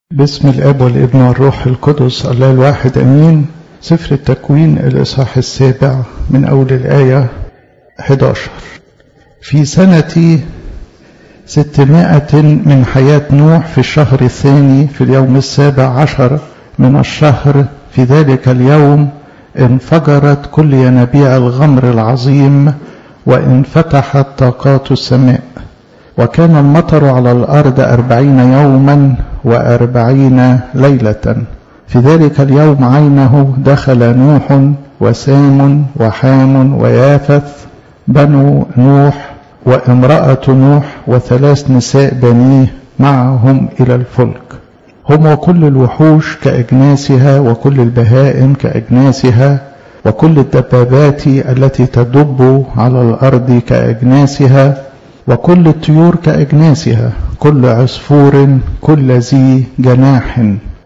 باسم الاب والابن والروح القدس الله الواحد امين سفر التكوين الاصحاح السابع من اول الايه 11 في سنه ستمائة من حياة نوح في الشهر الثاني في اليوم السابع عشر من الشهر في ذلك اليوم انفجرت كل ينابيع الغمر العظيم وانفتحت طاقات السماء وكان المطر على الأرض أربعين يوما وأربعين ليلة في ذلك اليوم عينه دخل نوح وسام وحام ويافث بنو نوح وامرأة نوح وثلاث نساء بنيه معهم إلى الفلك هم وكل الوحوش كأجناسها وكل البهائم كأجناسها وكل الدبابات التي تدب على الأرض كأجناسها وكل الطيور كأجناسها كل عصفور كل ذي جناح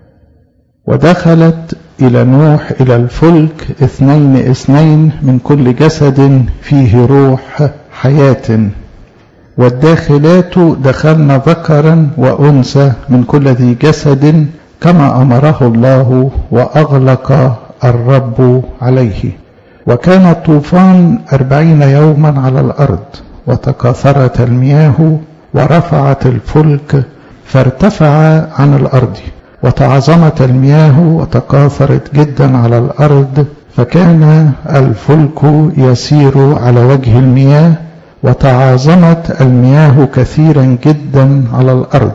ودخلت إلى نوح إلى الفلك اثنين اثنين من كل جسد فيه روح حياة والداخلات دخلن ذكرا وأنثى من كل ذي جسد كما أمره الله وأغلق الرب عليه وكان الطوفان أربعين يوما على الأرض وتكاثرت المياه ورفعت الفلك فارتفع عن الأرض وتعظمت المياه وتكاثرت جدا على الأرض فكان الفلك يسير على وجه المياه وتعاظمت المياه كثيرا جدا على الأرض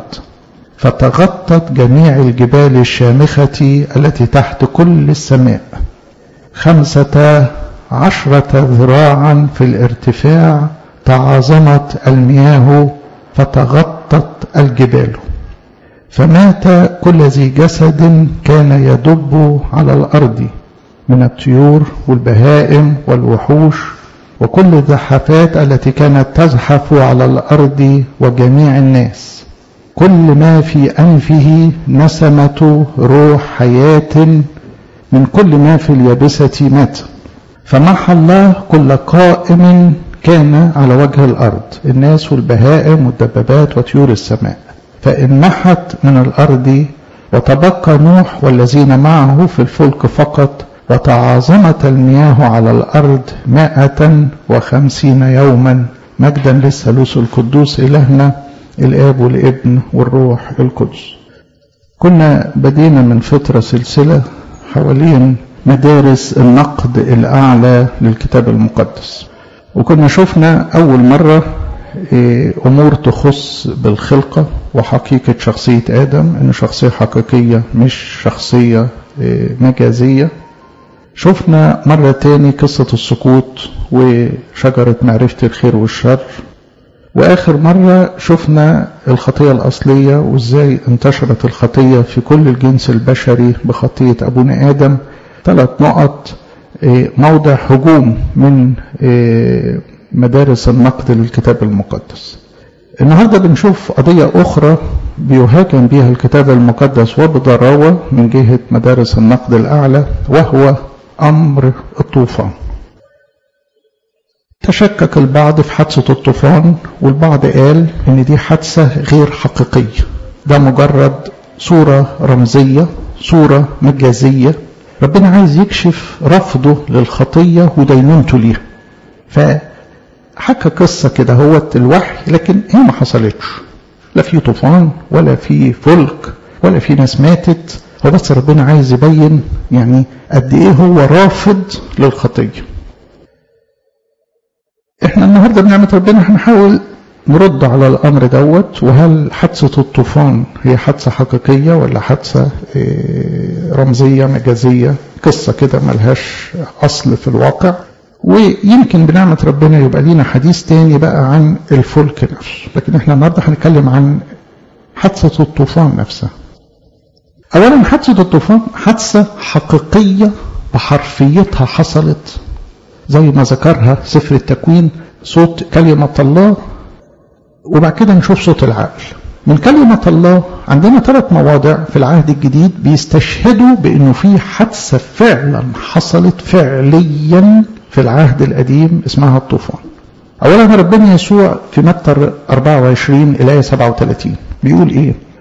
فتغطت جميع الجبال الشامخة التي تحت كل السماء خمسة عشرة ذراعا في الارتفاع تعاظمت المياه فتغطت الجبال فمات كل ذي جسد كان يدب على الأرض من الطيور والبهائم والوحوش وكل الزحفات التي كانت تزحف على الأرض وجميع الناس كل ما في أنفه نسمة روح حياة من كل ما في اليابسة مات فمحى الله كل قائم كان على وجه الأرض الناس والبهائم والدبابات وطيور السماء فإن محت من الأرض وتبقى نوح والذين معه في الفلك فقط وتعاظمت المياه على الأرض مائة وخمسين يوما مجدا للثالوث القدوس إلهنا الآب والابن والروح القدس كنا بدينا من فترة سلسلة حوالين مدارس النقد الأعلى للكتاب المقدس وكنا شفنا أول مرة أمور تخص بالخلقة وحقيقة شخصية آدم إنه شخصية حقيقية مش شخصية مجازية شفنا مرة تاني قصة السقوط وشجرة معرفة الخير والشر وآخر مرة شفنا الخطية الأصلية وإزاي انتشرت الخطية في كل الجنس البشري بخطية أبونا آدم ثلاث نقط موضع هجوم من مدارس النقد للكتاب المقدس النهارده بنشوف قضية أخرى بيهاجم بها الكتاب المقدس وبضراوة من جهة مدارس النقد الأعلى وهو أمر الطوفان تشكك البعض في حادثة الطوفان والبعض قال إن دي حادثة غير حقيقية ده مجرد صورة رمزية صورة مجازية ربنا عايز يكشف رفضه للخطية ودينونته ليها فحكى قصة كده هوت الوحي لكن هي ما حصلتش لا في طوفان ولا في فلك ولا في ناس ماتت هو بس ربنا عايز يبين يعني قد ايه هو رافض للخطية احنا النهارده بنعمة ربنا هنحاول نرد على الامر دوت وهل حادثة الطوفان هي حادثة حقيقية ولا حادثة رمزية مجازية قصة كده ملهاش اصل في الواقع ويمكن بنعمة ربنا يبقى لينا حديث تاني بقى عن الفلك نفسه لكن احنا النهارده هنتكلم عن حادثة الطوفان نفسها اولا حادثة الطوفان حادثة حقيقية بحرفيتها حصلت زي ما ذكرها سفر التكوين صوت كلمة الله وبعد كده نشوف صوت العقل من كلمة الله عندنا ثلاث مواضع في العهد الجديد بيستشهدوا بأنه في حادثة فعلا حصلت فعليا في العهد القديم اسمها الطوفان أولا ربنا يسوع في متى 24 الآية 37 بيقول إيه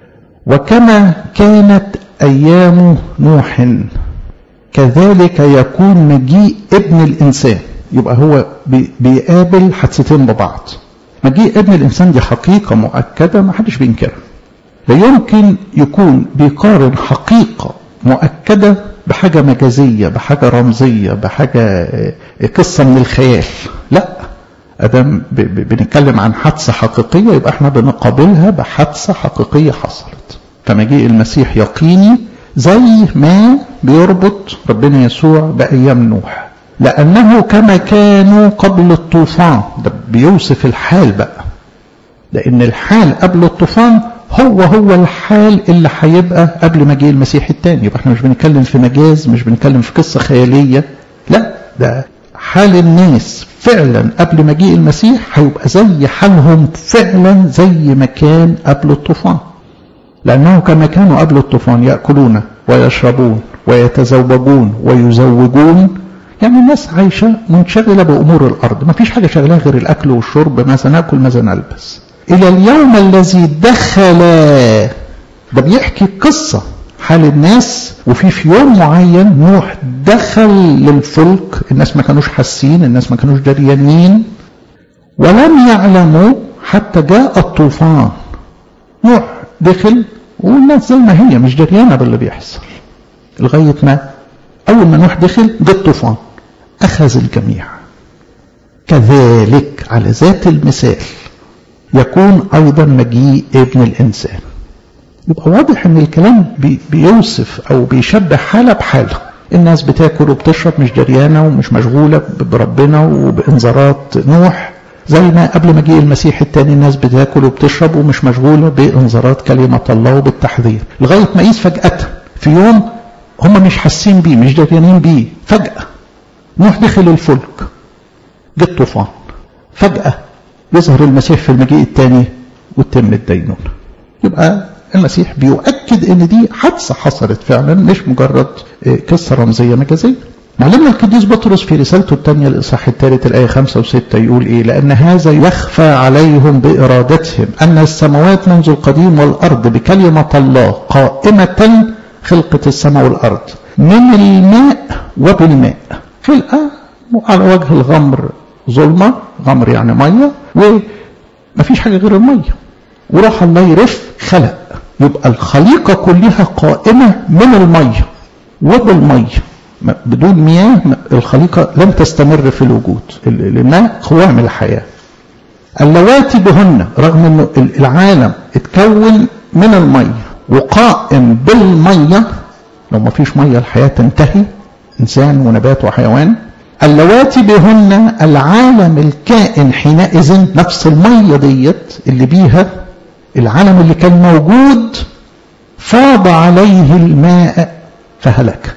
وكما كانت أيام نوح كذلك يكون مجيء ابن الإنسان يبقى هو بيقابل حادثتين ببعض مجيء ابن الإنسان دي حقيقة مؤكدة ما حدش بينكرها لا يمكن يكون بيقارن حقيقة مؤكدة بحاجة مجازية بحاجة رمزية بحاجة قصة من الخيال لا أدام بنتكلم عن حادثة حقيقية يبقى احنا بنقابلها بحادثة حقيقية حصلت فمجيء المسيح يقيني زي ما بيربط ربنا يسوع بأيام نوح لأنه كما كانوا قبل الطوفان ده بيوصف الحال بقى لأن الحال قبل الطوفان هو هو الحال اللي هيبقى قبل مجيء المسيح الثاني يبقى احنا مش بنتكلم في مجاز مش بنتكلم في قصة خيالية لا ده حال الناس فعلا قبل مجيء المسيح هيبقى زي حالهم فعلا زي ما كان قبل الطوفان لأنه كما كانوا قبل الطوفان يأكلون ويشربون ويتزوجون ويزوجون يعني الناس عايشة منشغلة بأمور الأرض ما فيش حاجة شغلها غير الأكل والشرب ماذا نأكل ماذا نلبس إلى اليوم الذي دخل ده بيحكي قصة حال الناس وفي في يوم معين نوح دخل للفلك الناس ما كانوش حاسين الناس ما كانوش دريانين ولم يعلموا حتى جاء الطوفان نوح دخل والناس زي ما هي مش دريانة باللي بيحصل لغاية ما أول ما نوح دخل جه الطوفان أخذ الجميع كذلك على ذات المثال يكون أيضا مجيء ابن الإنسان يبقى واضح ان الكلام بي بيوصف او بيشبه حالة بحالة الناس بتاكل وبتشرب مش دريانة ومش مشغولة بربنا وبإنذارات نوح زي ما قبل مجيء المسيح التاني الناس بتاكل وبتشرب ومش مشغولة بإنذارات كلمة الله وبالتحذير لغاية ما يقيس فجأة في يوم هم مش حاسين بيه مش دريانين بيه فجأة نوح دخل الفلك جه الطوفان فجأة يظهر المسيح في المجيء الثاني وتتم الدينونة يبقى المسيح بيؤكد ان دي حادثة حصلت فعلا مش مجرد قصة رمزية مجازية معلمنا القديس بطرس في رسالته الثانية الإصحاح الثالث الآية 5 و6 يقول إيه لأن هذا يخفى عليهم بإرادتهم أن السماوات منذ القديم والأرض بكلمة الله قائمة خلقة السماء والأرض من الماء وبالماء خلقة على وجه الغمر ظلمة غمر يعني مية ومفيش حاجة غير المية وراح الله يرف خلق يبقى الخليقة كلها قائمة من المية وبالمية بدون مياه الخليقة لن تستمر في الوجود الماء قوام الحياة اللواتي بهن رغم انه العالم اتكون من المية وقائم بالمية لو ما فيش مية الحياة تنتهي انسان ونبات وحيوان اللواتي بهن العالم الكائن حينئذ نفس المية ديت اللي بيها العالم اللي كان موجود فاض عليه الماء فهلك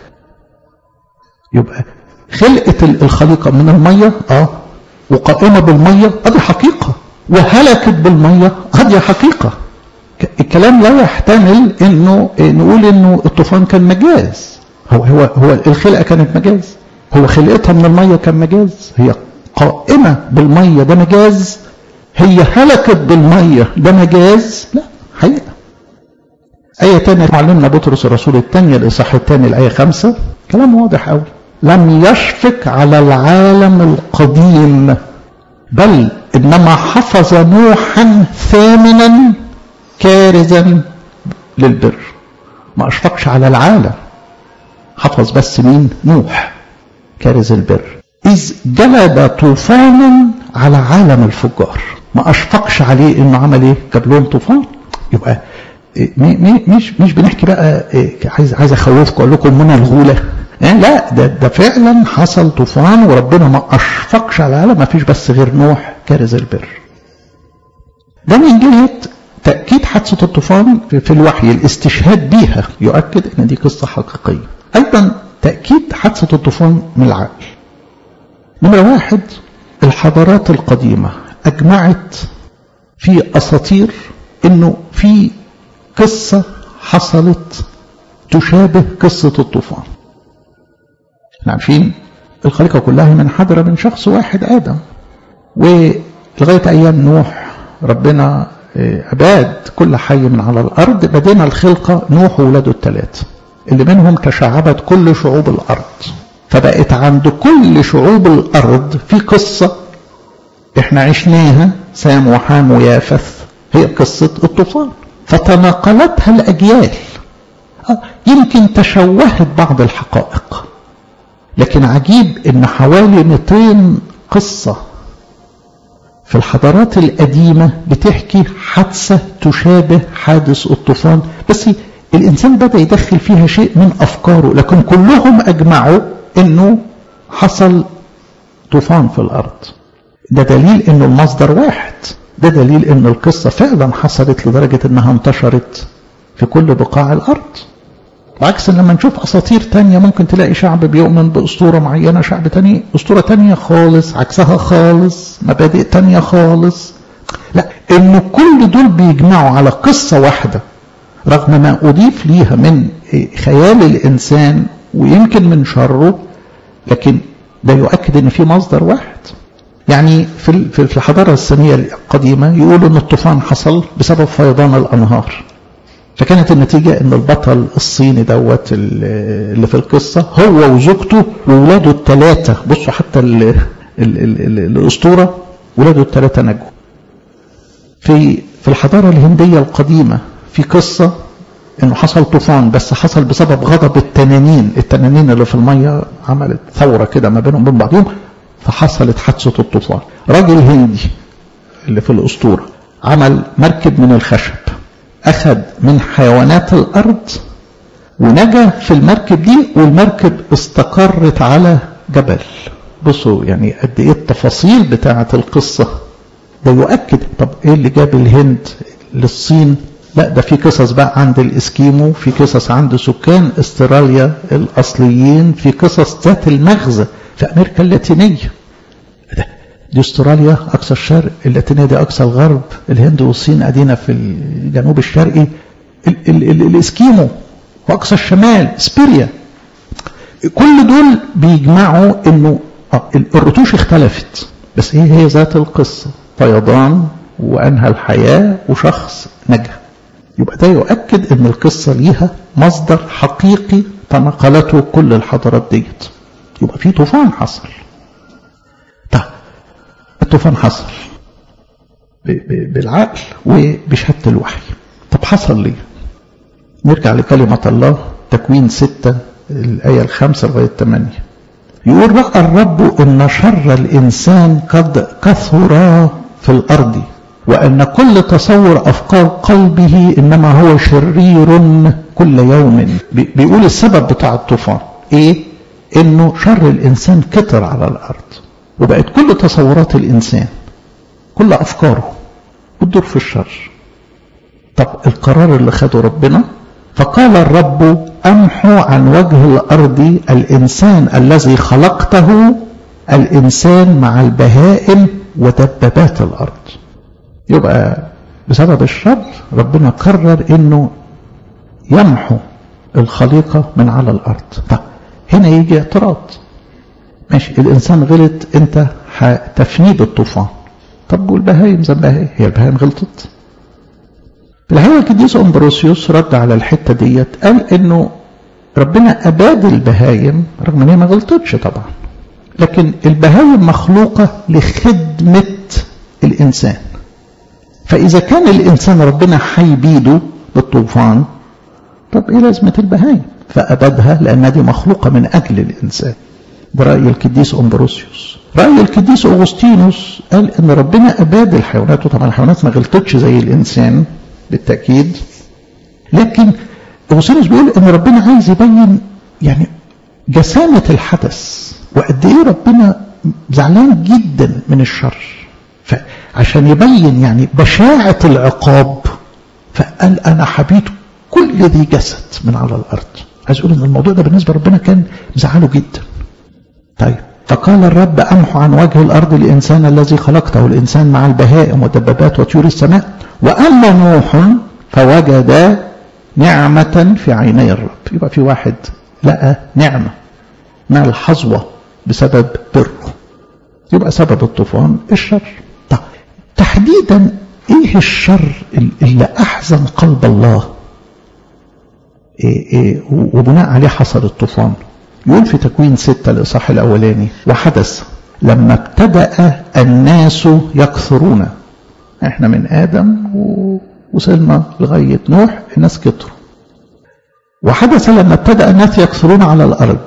يبقى خلقة الخليقة من المية اه وقائمة بالمية هذه حقيقة وهلكت بالمية هذه حقيقة الكلام لا يحتمل انه نقول انه الطوفان كان مجاز هو هو هو الخلقة كانت مجاز هو خلقتها من المية كان مجاز هي قائمة بالمية ده مجاز هي هلكت بالمية ده مجاز لا حقيقة آية تانية معلمنا بطرس الرسول الثانية الإصحاح الثاني الآية خمسة كلام واضح أوي لم يشفق على العالم القديم بل إنما حفظ نوحا ثامنا كارزا للبر ما أشفقش على العالم حفظ بس مين نوح كارز البر إذ جلب طوفانا على عالم الفجار ما أشفقش عليه إنه عمل إيه جاب لهم طوفان يبقى مش مش بنحكي بقى عايز عايز اخوفكم اقول لكم من الغوله يعني لا ده ده فعلا حصل طوفان وربنا ما اشفقش على العالم ما فيش بس غير نوح كارز البر ده من جهه تاكيد حادثه الطوفان في الوحي الاستشهاد بيها يؤكد ان دي قصه حقيقيه ايضا تاكيد حادثه الطوفان من العقل نمره واحد الحضارات القديمه اجمعت في اساطير انه في قصة حصلت تشابه قصة الطوفان احنا عارفين الخليقة كلها منحدرة من شخص واحد آدم ولغاية أيام نوح ربنا أباد كل حي من على الأرض بدينا الخلقة نوح وولاده الثلاثة اللي منهم تشعبت كل شعوب الأرض فبقت عند كل شعوب الأرض في قصة احنا عشناها سام وحام ويافث هي قصة الطوفان فتناقلتها الأجيال يمكن تشوهت بعض الحقائق لكن عجيب ان حوالي 200 قصة في الحضارات القديمة بتحكي حادثة تشابه حادث الطوفان بس الإنسان بدأ يدخل فيها شيء من أفكاره لكن كلهم أجمعوا أنه حصل طوفان في الأرض ده دليل أنه المصدر واحد ده دليل أن القصة فعلا حصلت لدرجة أنها انتشرت في كل بقاع الأرض بعكس لما نشوف أساطير تانية ممكن تلاقي شعب بيؤمن بأسطورة معينة شعب تاني أسطورة تانية خالص عكسها خالص مبادئ تانية خالص لا إن كل دول بيجمعوا على قصة واحدة رغم ما أضيف ليها من خيال الإنسان ويمكن من شره لكن ده يؤكد إن في مصدر واحد يعني في في الحضارة السامية القديمة يقولوا إن الطوفان حصل بسبب فيضان الأنهار فكانت النتيجة ان البطل الصيني دوت اللي في القصة هو وزوجته وولاده الثلاثة بصوا حتى ال ال ال ال الاسطورة ولاده الثلاثة نجوا في في الحضارة الهندية القديمة في قصة انه حصل طوفان بس حصل بسبب غضب التنانين التنانين اللي في المية عملت ثورة كده ما بينهم وبين بعضهم فحصلت حادثة الطوفان راجل هندي اللي في الاسطورة عمل مركب من الخشب أخذ من حيوانات الأرض ونجا في المركب دي والمركب استقرت على جبل بصوا يعني قد ايه التفاصيل بتاعة القصة ده يؤكد طب ايه اللي جاب الهند للصين لا ده في قصص بقى عند الاسكيمو في قصص عند سكان استراليا الاصليين في قصص ذات المغزى في امريكا اللاتينيه ده دي استراليا اقصى الشرق اللاتينيه دي اقصى الغرب الهند والصين ادينا في الجنوب الشرقي ال ال ال الاسكيمو واقصى الشمال سبيريا كل دول بيجمعوا انه الرتوش اختلفت بس هي هي ذات القصه فيضان وانهى الحياه وشخص نجا يبقى ده يؤكد ان القصه ليها مصدر حقيقي تنقلته كل الحضارات ديت يبقى في طوفان حصل طيب الطوفان حصل بالعقل وبشهاده الوحي طب حصل ليه نرجع لكلمة الله تكوين ستة الآية الخامسة لغاية الثمانية يقول رأى الرب أن شر الإنسان قد كثر في الأرض وأن كل تصور أفكار قلبه إنما هو شرير كل يوم بيقول السبب بتاع الطوفان إيه؟ إنه شر الإنسان كتر على الأرض وبقت كل تصورات الإنسان كل أفكاره بتدور في الشر طب القرار اللي خده ربنا فقال الرب أمحو عن وجه الأرض الإنسان الذي خلقته الإنسان مع البهائم ودبابات الأرض يبقى بسبب الشر ربنا قرر أنه يمحو الخليقة من على الأرض طب هنا يجي اعتراض ماشي الإنسان غلط أنت هتفنيه بالطوفان طب والبهايم ذنبها ايه؟ هي البهايم غلطت الحقيقة القديس أمبروسيوس رد على الحتة ديت قال إنه ربنا أباد البهايم رغم إن هي ما غلطتش طبعا لكن البهايم مخلوقة لخدمة الإنسان فإذا كان الإنسان ربنا هيبيده بالطوفان طب إيه لازمة البهايم فأبادها لأنها دي مخلوقة من أجل الإنسان ده رأي القديس أمبروسيوس رأي القديس أغسطينوس قال إن ربنا أباد الحيوانات وطبعا الحيوانات ما غلطتش زي الإنسان بالتأكيد لكن أغسطينوس بيقول إن ربنا عايز يبين يعني جسامة الحدث وقد إيه ربنا زعلان جدا من الشر فعشان يبين يعني بشاعة العقاب فقال أنا حبيت كل ذي جسد من على الأرض عايز أقول إن الموضوع ده بالنسبة لربنا كان مزعله جدا طيب فقال الرب أمحو عن وجه الأرض الإنسان الذي خلقته الإنسان مع البهائم والدبابات وطيور السماء وأما نوح فوجد نعمة في عيني الرب يبقى في واحد لقى نعمة مع الحظوة بسبب بره يبقى سبب الطوفان الشر طب تحديدا ايه الشر اللي احزن قلب الله إيه إيه وبناء عليه حصل الطوفان يقول في تكوين ستة الإصحاح الأولاني وحدث لما ابتدأ الناس يكثرون احنا من آدم وصلنا لغاية نوح الناس كتروا وحدث لما ابتدأ الناس يكثرون على الأرض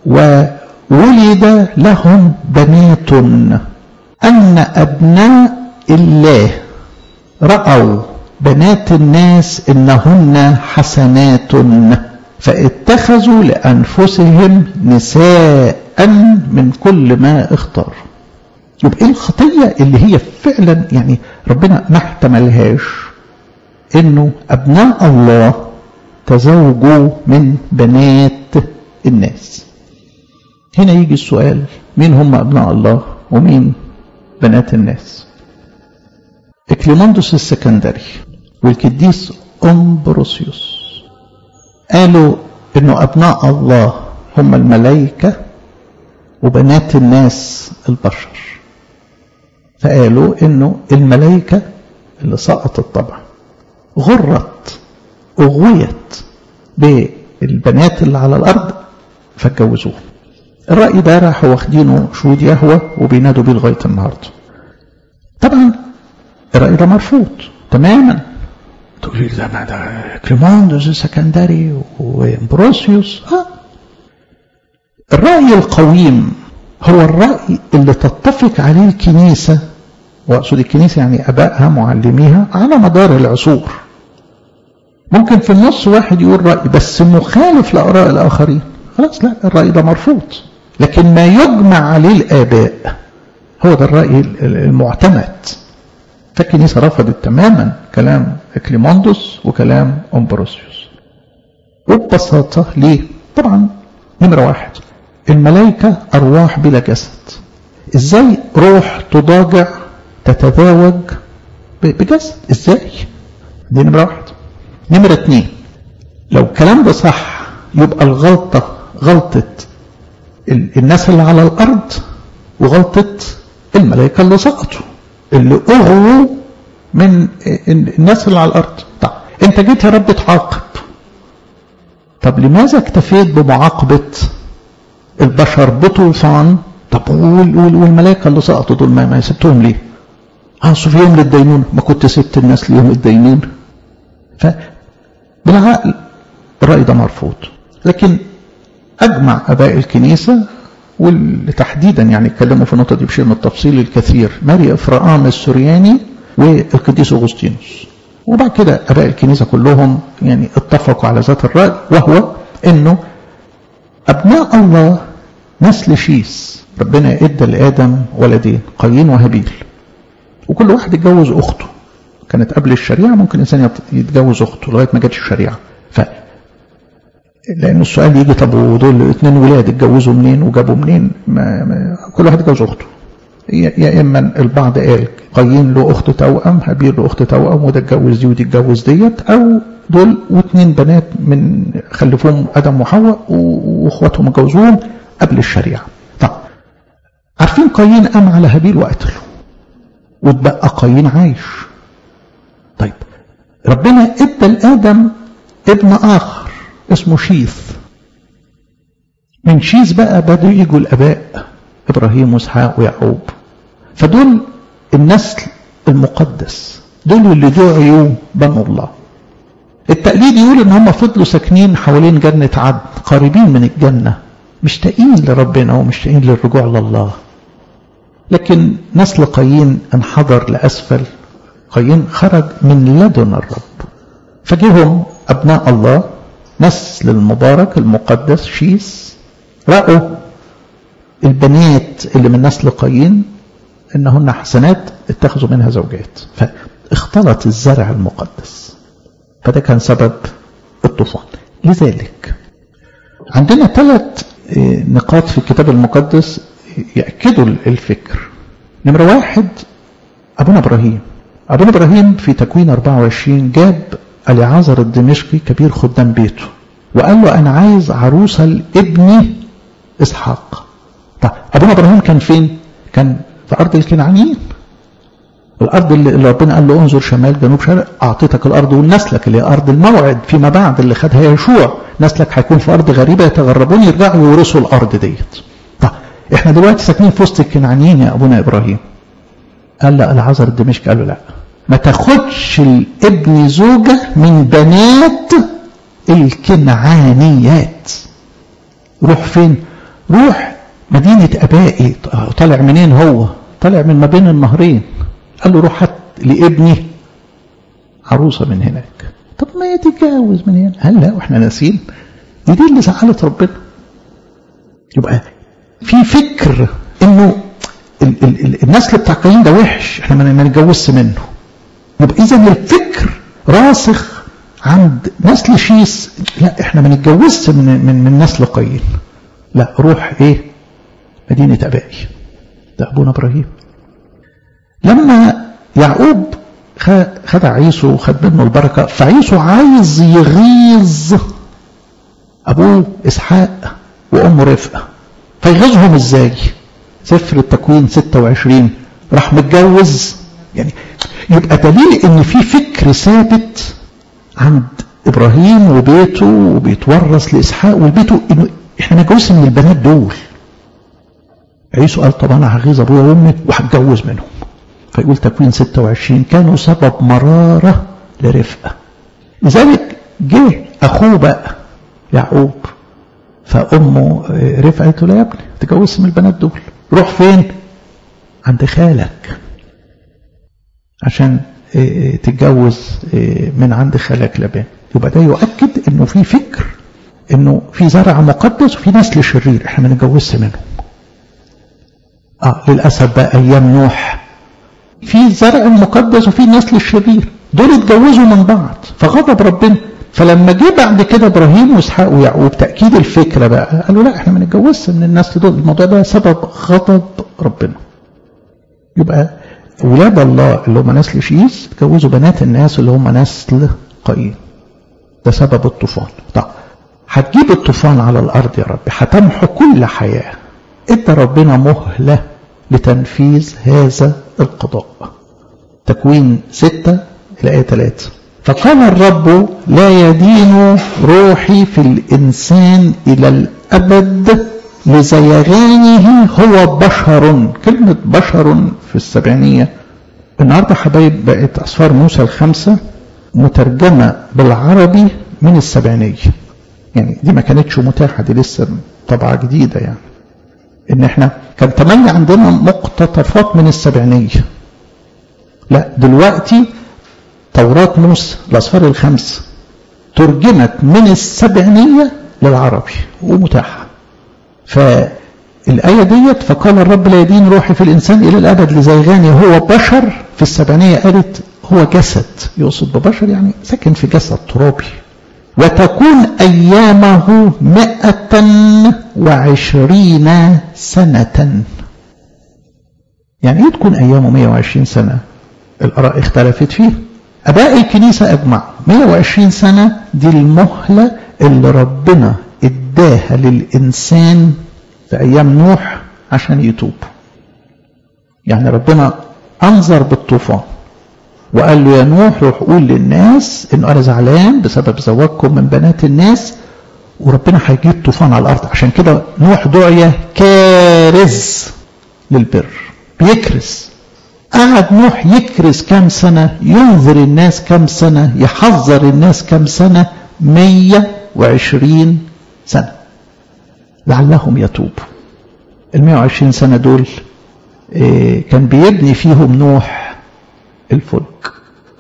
وولد لهم بنات أن أبناء الله رأوا بنات الناس إنهن حسنات فاتخذوا لأنفسهم نساء من كل ما اختار يبقى ايه الخطية اللي هي فعلا يعني ربنا ما احتملهاش انه ابناء الله تزوجوا من بنات الناس هنا يجي السؤال مين هم ابناء الله ومين بنات الناس اكليموندوس السكندري والكديس امبروسيوس قالوا انه ابناء الله هم الملائكة وبنات الناس البشر فقالوا انه الملائكة اللي سقطت طبعا غرت اغويت بالبنات اللي على الارض فاتجوزوهم الرأي ده راحوا واخدينه شهود يهوى وبينادوا بيه لغاية النهاردة طبعا الرأي ده مرفوض تماما تقول لي ده ده كليموندوس سكندري وامبروسيوس اه الرأي القويم هو الرأي اللي تتفق عليه الكنيسة وأقصد الكنيسة يعني أبائها معلميها على مدار العصور ممكن في النص واحد يقول رأي بس مخالف لآراء الآخرين خلاص لا الرأي ده مرفوض لكن ما يجمع عليه الآباء هو ده الرأي المعتمد فالكنيسة رفضت تماما كلام كليموندوس وكلام أمبروسيوس وببساطة ليه؟ طبعا نمرة واحد الملائكة أرواح بلا جسد إزاي روح تضاجع تتزاوج بجسد إزاي؟ دي نمرة واحد نمرة اتنين لو الكلام ده صح يبقى الغلطة غلطة الناس اللي على الأرض وغلطة الملائكة اللي سقطوا اللي أغروا من الناس اللي على الأرض طب أنت جيت يا رب تعاقب طب لماذا اكتفيت بمعاقبة البشر بطوفان طب والملائكة اللي سقطوا دول ما, ما سبتهم ليه أصل في يوم للدينون ما كنت سبت الناس ليوم الدينون فبالعقل الرأي ده مرفوض لكن أجمع أباء الكنيسة واللي تحديدا يعني اتكلموا في النقطة دي بشيء من التفصيل الكثير ماري إفرام السورياني والقديس أغسطينوس وبعد كده أباء الكنيسة كلهم يعني اتفقوا على ذات الرأي وهو أنه أبناء الله نسل شيس ربنا ادى لآدم ولدين قايين وهابيل وكل واحد اتجوز أخته كانت قبل الشريعة ممكن إنسان يتجوز أخته لغاية ما جاتش الشريعة ف لأن السؤال يجي طب ودول اتنين ولاد اتجوزوا منين وجابوا منين ما ما كل واحد اتجوز أخته يا إما البعض قال قايين له أخت توأم هابيل له أخت توأم وده اتجوز دي ودي اتجوز ديت أو دول واثنين بنات من خلفوهم ادم وحواء واخواتهم اتجوزوهم قبل الشريعه. طب عارفين قايين قام على هابيل وقتله واتبقى قايين عايش. طيب ربنا ادى لادم ابن اخر اسمه شيث. من شيث بقى بدوا يجوا الاباء ابراهيم واسحاق ويعقوب. فدول النسل المقدس دول اللي دعيوا بنو الله. التقليد يقول ان هم فضلوا ساكنين حوالين جنة عدن قريبين من الجنة مشتاقين لربنا ومشتاقين للرجوع لله لكن نسل قايين انحدر لأسفل قايين خرج من لدن الرب فجيهم أبناء الله نسل المبارك المقدس شيس رأوا البنات اللي من نسل قايين انهن حسنات اتخذوا منها زوجات فاختلط الزرع المقدس فده كان سبب الطوفان لذلك عندنا ثلاث نقاط في الكتاب المقدس يأكدوا الفكر نمرة واحد أبونا إبراهيم أبونا إبراهيم في تكوين 24 جاب اليعازر الدمشقي كبير خدام بيته وقال له أنا عايز عروسة لابني إسحاق طب أبونا إبراهيم كان فين؟ كان في أرض الكنعانيين الارض اللي اللي ربنا قال له انظر شمال جنوب شرق اعطيتك الارض ولنسلك اللي هي ارض الموعد فيما بعد اللي خدها يشوع نسلك هيكون في ارض غريبه يتغربون يرجعوا يورثوا الارض ديت طب احنا دلوقتي ساكنين في وسط الكنعانيين يا ابونا ابراهيم قال لا العذر الدمشقي قال له لا ما تاخدش الابن زوجه من بنات الكنعانيات روح فين روح مدينة أبائي طالع منين هو طالع من ما بين النهرين قال له روح هات لابني عروسة من هناك طب ما يتجاوز من هنا هل لا واحنا ناسين دي, دي اللي زعلت ربنا يبقى في فكر انه ال ال ال النسل بتاع قايين ده وحش احنا ما نتجوزش منه يبقى اذا الفكر راسخ عند نسل شيس لا احنا ما نتجوزش من من من نسل قايين لا روح ايه مدينة ابائي ده ابونا ابراهيم لما يعقوب خد عيسو وخد منه البركة فعيسو عايز يغيظ أبوه إسحاق وأمه رفقة فيغيظهم إزاي سفر التكوين 26 راح متجوز يعني يبقى دليل ان في فكر ثابت عند ابراهيم وبيته وبيتورث لاسحاق وبيته انه احنا نتجوز من البنات دول عيسو قال طب انا هغيظ ابويا وامي وهتجوز منهم فيقول تكوين 26 كانوا سبب مرارة لرفقة لذلك جه أخوه بقى يعقوب فأمه رفقة قالت له لا يا ابني تجوز من البنات دول روح فين عند خالك عشان تتجوز من عند خالك لبان يبقى ده يؤكد انه في فكر انه في زرع مقدس وفي نسل شرير احنا ما نتجوزش منهم اه للاسف بقى ايام نوح في زرع مقدس وفي نسل الشرير دول اتجوزوا من بعض فغضب ربنا فلما جه بعد كده ابراهيم واسحاق ويعقوب تاكيد الفكره بقى قالوا لا احنا ما نتجوزش من النسل دول الموضوع ده سبب غضب ربنا يبقى ولاد الله اللي هم نسل شيس اتجوزوا بنات الناس اللي هم نسل قايين ده سبب الطوفان طب هتجيب الطوفان على الارض يا رب هتمحو كل حياه ادى ربنا مهله لتنفيذ هذا القضاء تكوين ستة الآية ثلاثة فقال الرب لا يدين روحي في الإنسان إلى الأبد لزيغانه هو بشر كلمة بشر في السبعينية النهاردة حبايب بقت أسفار موسى الخمسة مترجمة بالعربي من السبعينية يعني دي ما كانتش متاحة دي لسه طبعة جديدة يعني ان احنا كان تملي عندنا مقتطفات من السبعينية لا دلوقتي توراة موسى الأصفار الخمس ترجمت من السبعينية للعربي ومتاحة فالآية ديت فقال الرب لا يدين روحي في الإنسان إلى الأبد لزيغاني هو بشر في السبعينية قالت هو جسد يقصد ببشر يعني ساكن في جسد ترابي وتكون أيامه مئة وعشرين سنة يعني ايه تكون أيامه 120 سنة الآراء اختلفت فيه أباء الكنيسة أجمعوا 120 سنة دي المهلة اللي ربنا اداها للإنسان في أيام نوح عشان يتوب يعني ربنا أنظر بالطوفان وقال له يا نوح روح قول للناس انه انا زعلان بسبب زواجكم من بنات الناس وربنا هيجيب طوفان على الارض عشان كده نوح دعي كارز للبر بيكرز قعد نوح يكرز كام سنة ينذر الناس كام سنة يحذر الناس كام سنة مية وعشرين سنة لعلهم يتوبوا المية وعشرين سنة دول إيه كان بيبني فيهم نوح الفلك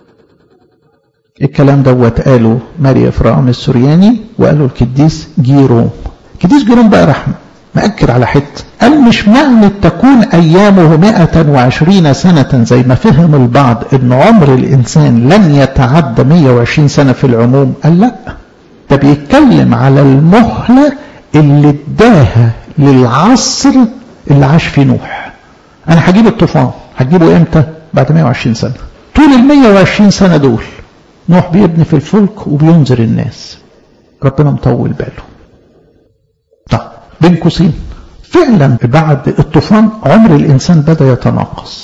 الكلام دوت قاله ماريا فرعون السورياني وقاله القديس جيروم القديس جيروم بقى راح مأكد على حته قال مش معنى تكون أيامه 120 سنة زي ما فهم البعض إن عمر الإنسان لن يتعدى 120 سنة في العموم قال لا ده بيتكلم على المهلة اللي اداها للعصر اللي عاش فيه نوح أنا هجيب الطوفان هتجيبه إمتى؟ بعد 120 سنة طول ال 120 سنة دول نوح بيبني في الفلك وبينذر الناس ربنا مطول باله طب بين قوسين فعلا بعد الطوفان عمر الإنسان بدأ يتناقص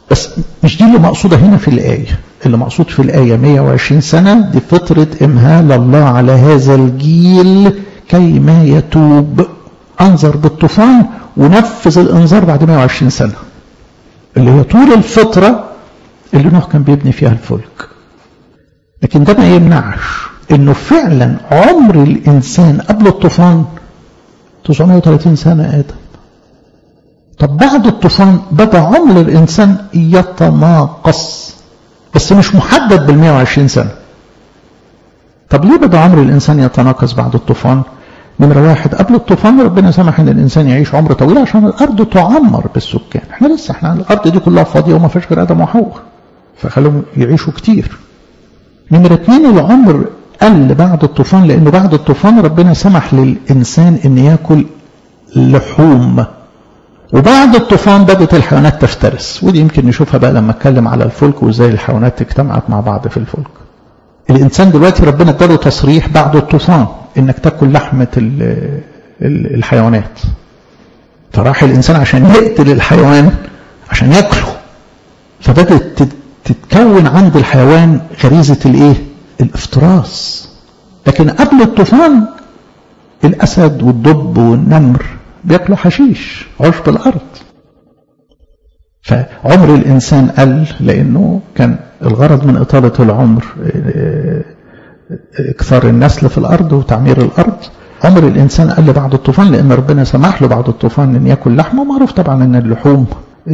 بس مش دي اللي مقصودة هنا في الآية اللي مقصود في الآية 120 سنة دي فترة إمهال الله على هذا الجيل كي ما يتوب أنظر بالطوفان ونفذ الإنذار بعد 120 سنة اللي هي طول الفترة اللي نوح كان بيبني فيها الفلك لكن ده ما يمنعش انه فعلا عمر الانسان قبل الطوفان 930 سنة ادم طب بعد الطوفان بدا عمر الانسان يتناقص بس مش محدد بال 120 سنة طب ليه بدا عمر الانسان يتناقص بعد الطوفان نمرة واحد قبل الطوفان ربنا سمح ان الانسان يعيش عمر طويل عشان الارض تعمر بالسكان احنا لسه احنا الارض دي كلها فاضية وما فيش غير ادم وحواء فخلوهم يعيشوا كتير نمرة اتنين العمر قل بعد الطوفان لانه بعد الطوفان ربنا سمح للانسان ان ياكل لحوم وبعد الطوفان بدأت الحيوانات تفترس ودي يمكن نشوفها بقى لما اتكلم على الفلك وازاي الحيوانات اجتمعت مع بعض في الفلك الانسان دلوقتي ربنا اداله تصريح بعد الطوفان انك تاكل لحمة الحيوانات فراح الانسان عشان يقتل الحيوان عشان ياكله فبدأت تتكون عند الحيوان غريزة الايه الافتراس لكن قبل الطوفان الاسد والدب والنمر بياكلوا حشيش عشب الارض فعمر الانسان قل لانه كان الغرض من اطاله العمر اكثار النسل في الارض وتعمير الارض عمر الانسان قل بعد الطوفان لان ربنا سمح له بعد الطوفان ان ياكل لحمه معروف طبعا ان اللحوم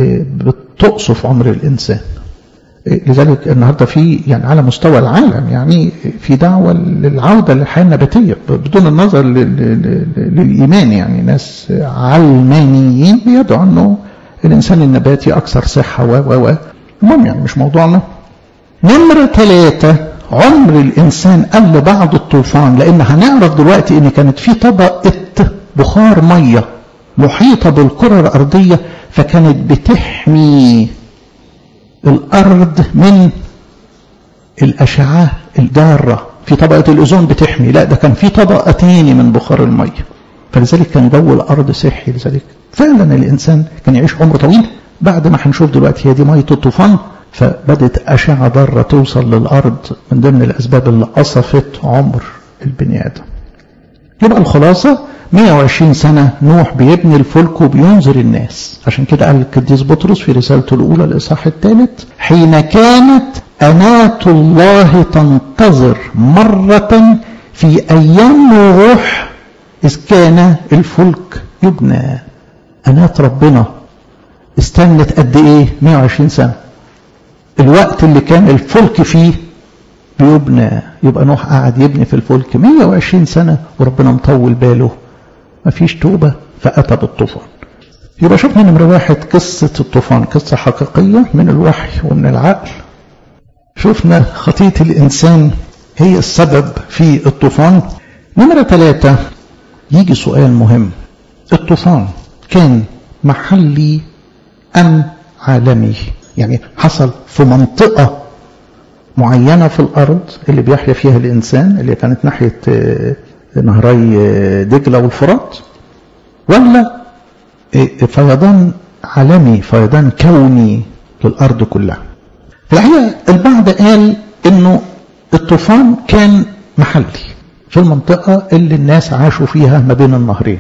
بتقصف عمر الانسان لذلك النهارده في يعني على مستوى العالم يعني في دعوه للعوده للحياه النباتيه بدون النظر للايمان يعني ناس علمانيين بيدعوا انه الانسان النباتي اكثر صحه و و و المهم يعني مش موضوعنا. نمره ثلاثه عمر الانسان قل بعد الطوفان لان هنعرف دلوقتي ان كانت في طبقه بخار ميه محيطه بالكره الارضيه فكانت بتحمي الأرض من الأشعة الضارة في طبقة الأوزون بتحمي لا ده كان في طبقة تاني من بخار المية فلذلك كان جو الأرض صحي لذلك فعلا الإنسان كان يعيش عمر طويل بعد ما هنشوف دلوقتي هي دي مية الطوفان فبدت أشعة ضارة توصل للأرض من ضمن الأسباب اللي قصفت عمر البني آدم يبقى الخلاصة 120 سنة نوح بيبني الفلك وبينذر الناس عشان كده قال القديس بطرس في رسالته الأولى الإصحاح الثالث حين كانت أنات الله تنتظر مرة في أيام نوح إذ كان الفلك يبنى أنات ربنا استنت قد إيه 120 سنة الوقت اللي كان الفلك فيه بيبنى يبقى نوح قاعد يبني في الفلك 120 سنة وربنا مطول باله مفيش توبة فأتى بالطوفان يبقى شفنا نمرة واحد قصة الطوفان قصة حقيقية من الوحي ومن العقل شفنا خطية الإنسان هي السبب في الطوفان نمرة ثلاثة يجي سؤال مهم الطوفان كان محلي أم عالمي يعني حصل في منطقة معينة في الأرض اللي بيحيا فيها الإنسان اللي كانت ناحية نهري دجلة والفرات ولا فيضان عالمي فيضان كوني للأرض كلها في الحقيقة البعض قال إنه الطوفان كان محلي في المنطقة اللي الناس عاشوا فيها ما بين النهرين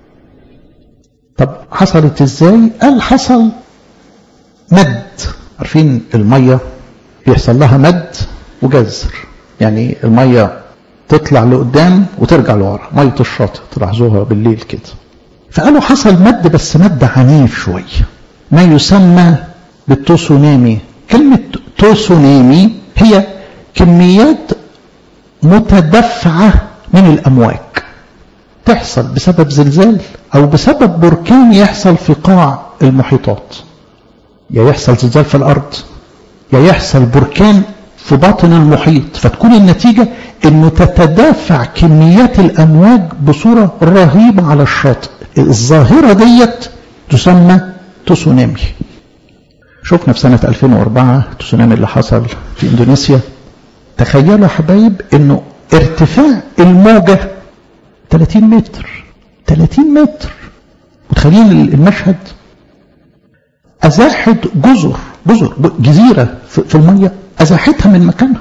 طب حصلت ازاي قال حصل مد عارفين المية بيحصل لها مد وجزر يعني المية تطلع لقدام وترجع لورا مية الشاطئ تلاحظوها بالليل كده فقالوا حصل مد بس مد عنيف شوية ما يسمى بالتوسونامي كلمة توسونامي هي كميات متدفعة من الأمواج تحصل بسبب زلزال أو بسبب بركان يحصل في قاع المحيطات يا يحصل زلزال في الأرض يا يحصل بركان في باطن المحيط فتكون النتيجة انه تتدافع كميات الامواج بصورة رهيبة على الشاطئ الظاهرة ديت تسمى تسونامي شفنا في سنة 2004 التسونامي اللي حصل في اندونيسيا تخيلوا يا حبايب انه ارتفاع الموجة 30 متر 30 متر متخيلين المشهد ازاحت جزر جزر جزيرة في المية أزاحتها من مكانها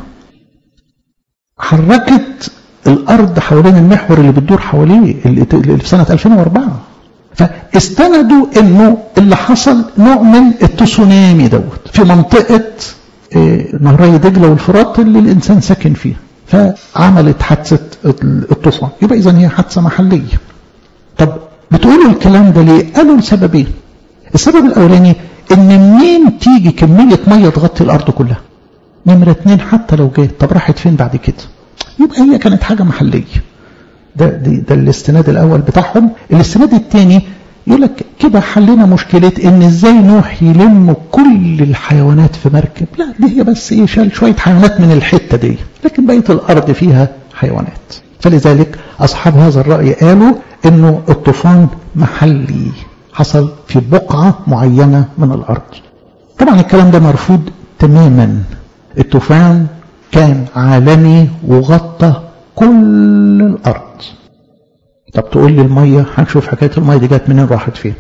حركت الأرض حوالين المحور اللي بتدور حواليه اللي في سنة 2004 فاستندوا انه اللي حصل نوع من التسونامي دوت في منطقة نهري دجلة والفرات اللي الإنسان ساكن فيها فعملت حادثة الطوفان يبقى إذا هي حادثة محلية طب بتقولوا الكلام ده ليه؟ قالوا لسببين السبب الأولاني إن منين تيجي كمية مية تغطي الأرض كلها نمرة اتنين حتى لو جت طب راحت فين بعد كده يبقى هي كانت حاجة محلية ده, ده, ده الاستناد الأول بتاعهم الاستناد الثاني يقول لك كده حلنا مشكلة ان ازاي نوح يلم كل الحيوانات في مركب لا دي هي بس ايه شال شوية حيوانات من الحتة دي لكن بقية الارض فيها حيوانات فلذلك اصحاب هذا الرأي قالوا انه الطوفان محلي حصل في بقعة معينة من الارض طبعا الكلام ده مرفوض تماما الطوفان كان عالمي وغطى كل الارض طب تقول لي المية هنشوف حكاية المية دي جت منين راحت فين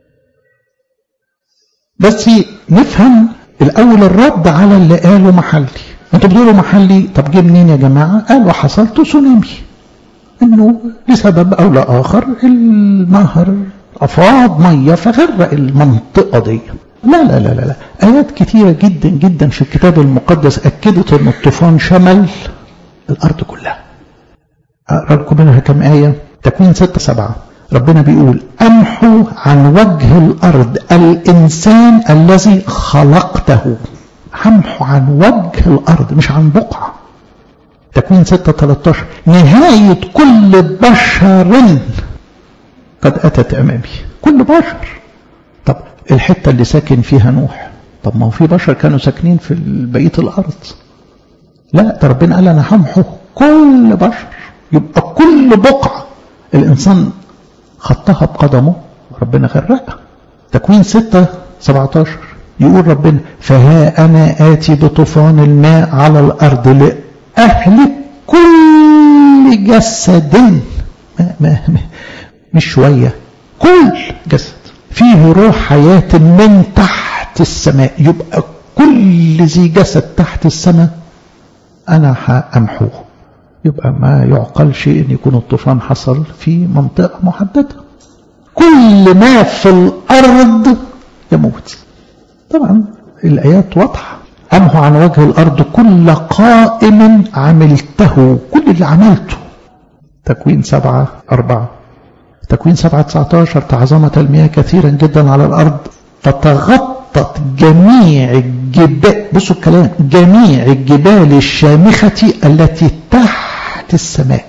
بس نفهم الأول الرد على اللي قاله محلي انتوا بتقولوا محلي طب جه منين يا جماعة قالوا حصل تسونامي انه لسبب او لاخر النهر افاض مية فغرق المنطقة دي لا لا لا لا, لا. آيات كتيرة جدا جدا في الكتاب المقدس أكدت أن الطوفان شمل الأرض كلها أقرأ لكم منها كم آية تكوين ستة سبعة ربنا بيقول أمحو عن وجه الأرض الإنسان الذي خلقته همحو عن وجه الأرض مش عن بقعة تكوين ستة 13 نهاية كل بشر قد أتت أمامي كل بشر طب الحتة اللي ساكن فيها نوح طب ما هو في بشر كانوا ساكنين في بقية الأرض لا ده ربنا قال أنا همحو كل بشر يبقى كل بقعة الإنسان خطها بقدمه ربنا غرقها تكوين 6 17 يقول ربنا فها أنا آتي بطوفان الماء على الأرض لأهلك كل جسد ما ما ما مش شوية كل جسد فيه روح حياة من تحت السماء يبقى كل ذي جسد تحت السماء أنا هأمحوه يبقى ما يعقلش ان يكون الطوفان حصل في منطقة محددة كل ما في الارض يموت طبعا الايات واضحة امه عن وجه الارض كل قائم عملته كل اللي عملته تكوين سبعة أربعة تكوين سبعة 19 تعظمت المياه كثيرا جدا على الأرض فتغطت جميع الجبال بصوا الكلام جميع الجبال الشامخة التي تحت السماء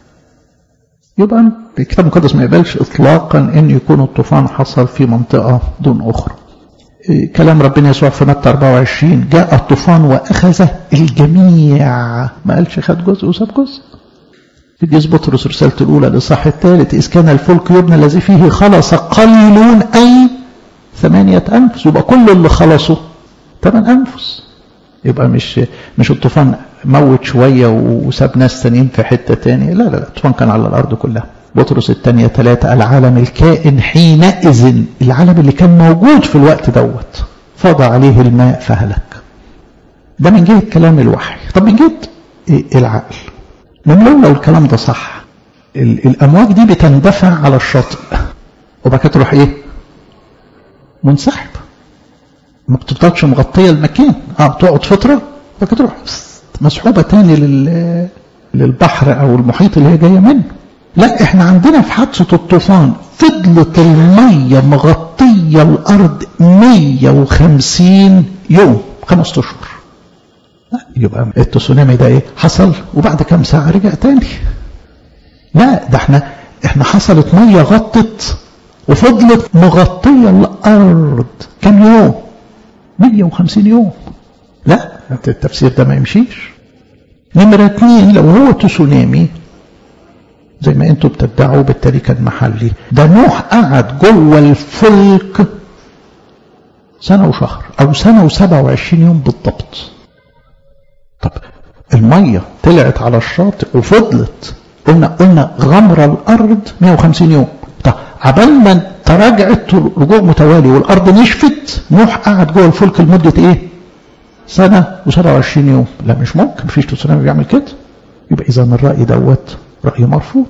يبقى الكتاب المقدس ما يقبلش اطلاقا ان يكون الطوفان حصل في منطقه دون اخرى كلام ربنا يسوع في متى 24 جاء الطوفان واخذ الجميع ما قالش خد جزء وساب جزء في جيش بطرس رسالته الاولى الاصحاح الثالث اذ كان الفلك يبنى الذي فيه خلص قليلون اي ثمانيه انفس يبقى كل اللي خلصوا ثمان انفس يبقى مش مش الطوفان موت شوية وساب ناس تانيين في حتة تانية لا لا لا الطوفان كان على الأرض كلها بطرس الثانية ثلاثة العالم الكائن حينئذ العالم اللي كان موجود في الوقت دوت فاض عليه الماء فهلك ده من جهة كلام الوحي طب من جهة العقل من لو الكلام ده صح الأمواج دي بتندفع على الشاطئ وبعد كده تروح ايه منسحب ما بتفضلش مغطية المكان اه تقعد فترة وبعد كده تروح مسحوبة تاني لل... للبحر أو المحيط اللي هي جاية منه لا احنا عندنا في حادثة الطوفان فضلت المية مغطية الأرض 150 يوم خمس أشهر لا يبقى التسونامي ده ايه حصل وبعد كام ساعة رجع تاني لا ده احنا احنا حصلت مية غطت وفضلت مغطية الأرض كم يوم 150 يوم لا التفسير ده ما يمشيش نمرة اتنين لو هو تسونامي زي ما انتوا بتدعوا بالتالي كان محلي ده نوح قعد جوه الفلك سنة وشهر أو سنة وسبعة وعشرين يوم بالضبط طب المية طلعت على الشاطئ وفضلت قلنا قلنا غمر الأرض 150 يوم طب عبال ما تراجعت رجوع متوالي والارض نشفت نوح قعد جوه الفلك لمده ايه؟ سنه و27 يوم لا مش ممكن مفيش تسونامي بيعمل كده يبقى اذا الراي دوت راي مرفوض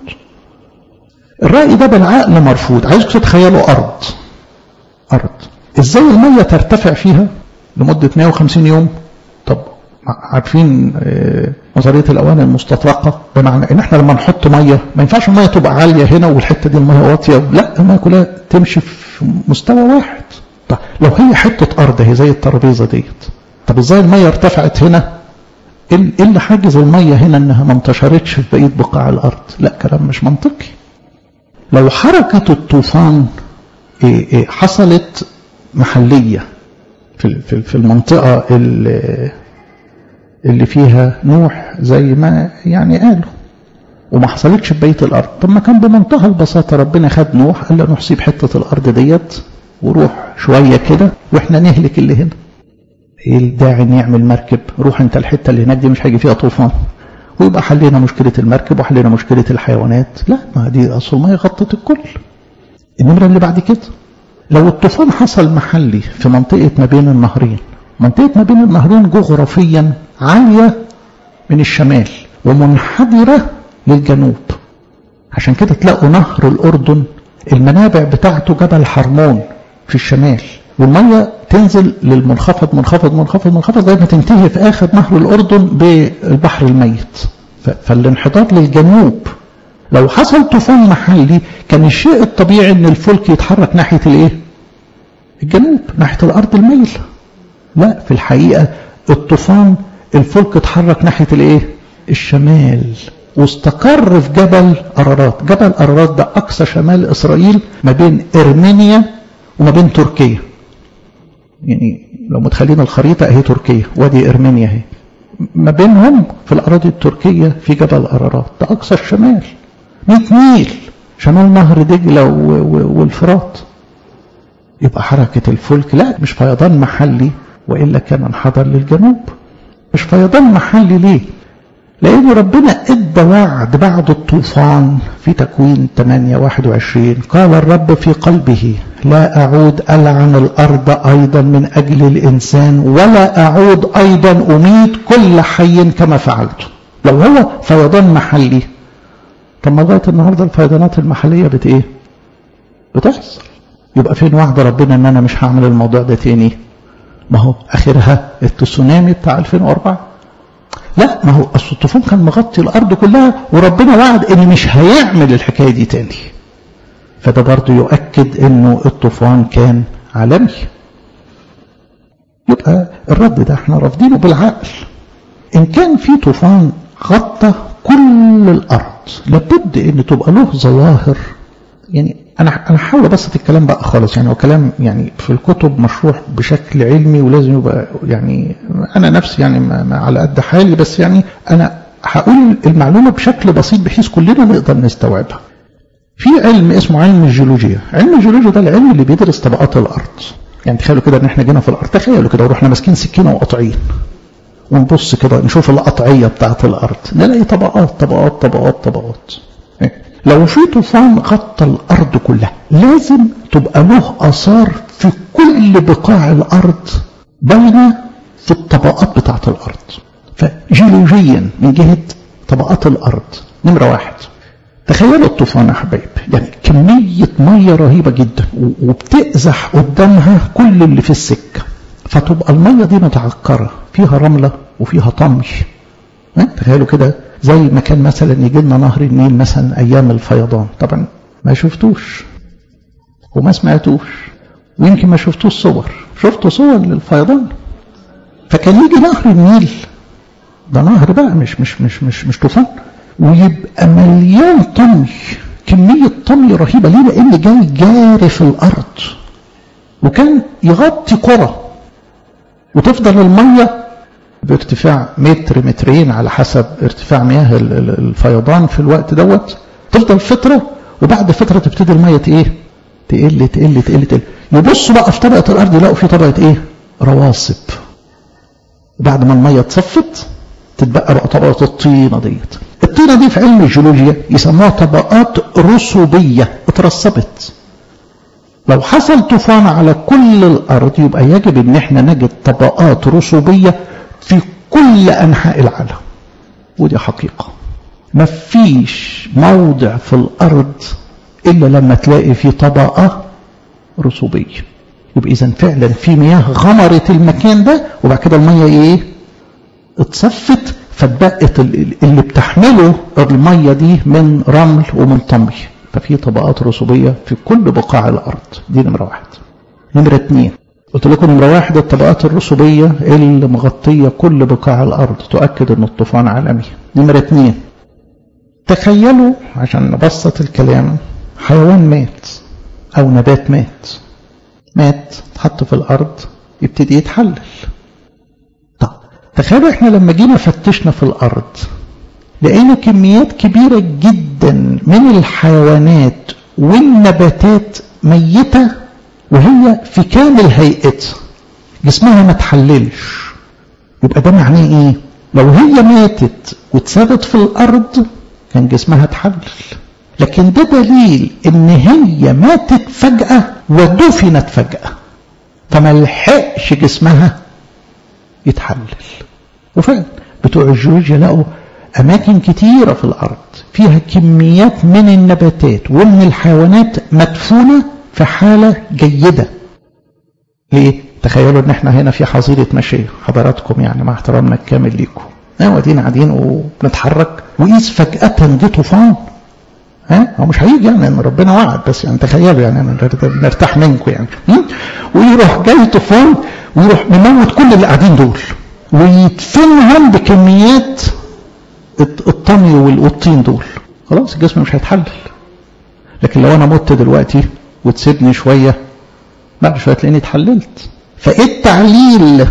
الراي ده بالعقل مرفوض عايزكم تتخيلوا ارض ارض ازاي الميه ترتفع فيها لمده 150 يوم طب عارفين نظريه الاواني المستطرقه بمعنى ان احنا لما نحط ميه ما ينفعش الميه تبقى عاليه هنا والحته دي الميه واطيه لا الميه كلها تمشي في مستوى واحد طب لو هي حته ارض هي زي الترابيزه ديت طب ازاي الميه ارتفعت هنا ايه اللي حاجز الميه هنا انها ما انتشرتش في بقيه بقاع الارض لا كلام مش منطقي لو حركه الطوفان إيه إيه حصلت محليه في في المنطقه اللي اللي فيها نوح زي ما يعني قالوا وما حصلتش في بيت الارض طب ما كان بمنتهى البساطه ربنا خد نوح قال له نوح سيب حته الارض ديت وروح شويه كده واحنا نهلك اللي هنا ايه الداعي ان يعمل مركب روح انت الحته اللي هناك دي مش هيجي فيها طوفان ويبقى حلينا مشكله المركب وحلينا مشكله الحيوانات لا ما دي اصل الميه غطت الكل النمره اللي بعد كده لو الطوفان حصل محلي في منطقه ما بين النهرين منطقه ما بين النهرين جغرافيا عاليه من الشمال ومنحدره للجنوب عشان كده تلاقوا نهر الاردن المنابع بتاعته جبل حرمون في الشمال والميه تنزل للمنخفض منخفض منخفض منخفض لغايه ما تنتهي في اخر نهر الاردن بالبحر الميت فالانحدار للجنوب لو حصل طوفان محلي كان الشيء الطبيعي ان الفلك يتحرك ناحيه الايه الجنوب ناحيه الارض الميل لا في الحقيقه الطوفان الفلك اتحرك ناحيه الايه الشمال واستقر في جبل ارارات جبل ارارات ده اقصى شمال اسرائيل ما بين ارمينيا وما بين تركيا يعني لو متخيلين الخريطه اهي تركيا وادي ارمينيا اهي ما بينهم في الاراضي التركيه في جبل ارارات ده اقصى الشمال 100 ميل شمال نهر دجله والفرات يبقى حركه الفلك لا مش فيضان محلي والا كان انحدر للجنوب مش فيضان محلي ليه لأن ربنا ادى وعد بعد الطوفان في تكوين 8 21 قال الرب في قلبه لا أعود ألعن الأرض أيضا من أجل الإنسان ولا أعود أيضا أميت كل حي كما فعلت لو هو فيضان محلي طب ما لغاية النهاردة الفيضانات المحلية بت إيه؟ بتحصل يبقى فين وعد ربنا إن أنا مش هعمل الموضوع ده تاني ما هو آخرها التسونامي بتاع 2004 لا ما هو اصل الطوفان كان مغطي الارض كلها وربنا وعد ان مش هيعمل الحكايه دي تاني فده برضه يؤكد انه الطوفان كان عالمي يبقى الرد ده احنا رافضينه بالعقل ان كان في طوفان غطى كل الارض لابد ان تبقى له ظواهر يعني انا انا هحاول ابسط الكلام بقى خالص يعني هو كلام يعني في الكتب مشروح بشكل علمي ولازم يبقى يعني انا نفسي يعني ما ما على قد حالي بس يعني انا هقول المعلومه بشكل بسيط بحيث كلنا نقدر نستوعبها. في علم اسمه علم الجيولوجيا، علم الجيولوجيا ده العلم اللي بيدرس طبقات الارض. يعني تخيلوا كده ان احنا جينا في الارض، تخيلوا كده ورحنا ماسكين سكينه وقاطعين. ونبص كده نشوف القطعيه بتاعت الارض، نلاقي طبقات طبقات طبقات طبقات. لو في طوفان غطى الارض كلها لازم تبقى له اثار في كل بقاع الارض باينه في الطبقات بتاعه الارض فجيولوجيا من جهه طبقات الارض نمره واحد تخيلوا الطوفان يا حبايب يعني كميه ميه رهيبه جدا وبتأزح قدامها كل اللي في السكه فتبقى الميه دي متعكره فيها رمله وفيها طمي تخيلوا كده زي ما كان مثلا يجي لنا نهر النيل مثلا ايام الفيضان طبعا ما شفتوش وما سمعتوش ويمكن ما شفتوش صور شفتوا صور للفيضان فكان يجي نهر النيل ده نهر بقى مش مش مش مش مش طوفان ويبقى مليان طمي كمية طمي رهيبة ليه؟ لأن جاي جاري في الأرض وكان يغطي قرى وتفضل المية بارتفاع متر مترين على حسب ارتفاع مياه الفيضان في الوقت دوت تفضل فتره وبعد فتره تبتدي الميه ايه؟ تقل تقل تقل تقل يبصوا بقى في طبقه الارض يلاقوا في طبقه ايه؟ رواسب بعد ما الميه اتصفت تتبقى بقى طبقه الطينه ديت الطينه دي في علم الجيولوجيا يسموها طبقات رسوبيه اترسبت لو حصل طوفان على كل الأرض يبقى يجب أن احنا نجد طبقات رسوبية في كل أنحاء العالم ودي حقيقة ما فيش موضع في الأرض إلا لما تلاقي فيه طبقة رسوبية يبقى إذا فعلا في مياه غمرت المكان ده وبعد كده المية إيه؟ اتصفت فاتبقت اللي بتحمله المية دي من رمل ومن طمي ففي طبقات رسوبية في كل بقاع الأرض دي نمرة واحد نمرة اتنين قلت لكم نمرة واحد الطبقات الرسوبية اللي مغطية كل بقاع الأرض تؤكد أن الطوفان عالمي نمرة اتنين تخيلوا عشان نبسط الكلام حيوان مات أو نبات مات مات اتحط في الأرض يبتدي يتحلل طب تخيلوا احنا لما جينا فتشنا في الأرض لقينا كميات كبيرة جدا من الحيوانات والنباتات ميتة وهي في كامل هيئتها جسمها ما تحللش يبقى ده معناه ايه لو هي ماتت واتسابت في الارض كان جسمها اتحلل لكن ده دليل ان هي ماتت فجأة ودفنت فجأة فما لحقش جسمها يتحلل وفعلا بتوع الجيولوجيا لقوا أماكن كتيرة في الأرض فيها كميات من النباتات ومن الحيوانات مدفونة في حالة جيدة ليه؟ تخيلوا ان احنا هنا في حظيرة مشية حضراتكم يعني مع احترامنا الكامل ليكم ايوه قاعدين قاعدين وبنتحرك وقيس فجأة جه طوفان ها هو مش هيجي يعني ان ربنا وعد بس يعني تخيلوا يعني نرتاح منكم يعني ويروح جاي طوفان ويروح مموت كل اللي قاعدين دول ويدفنهم بكميات الطمي والطين دول خلاص الجسم مش هيتحلل لكن لو انا مت دلوقتي وتسيبني شويه بعد شويه تلاقيني اتحللت فايه التعليل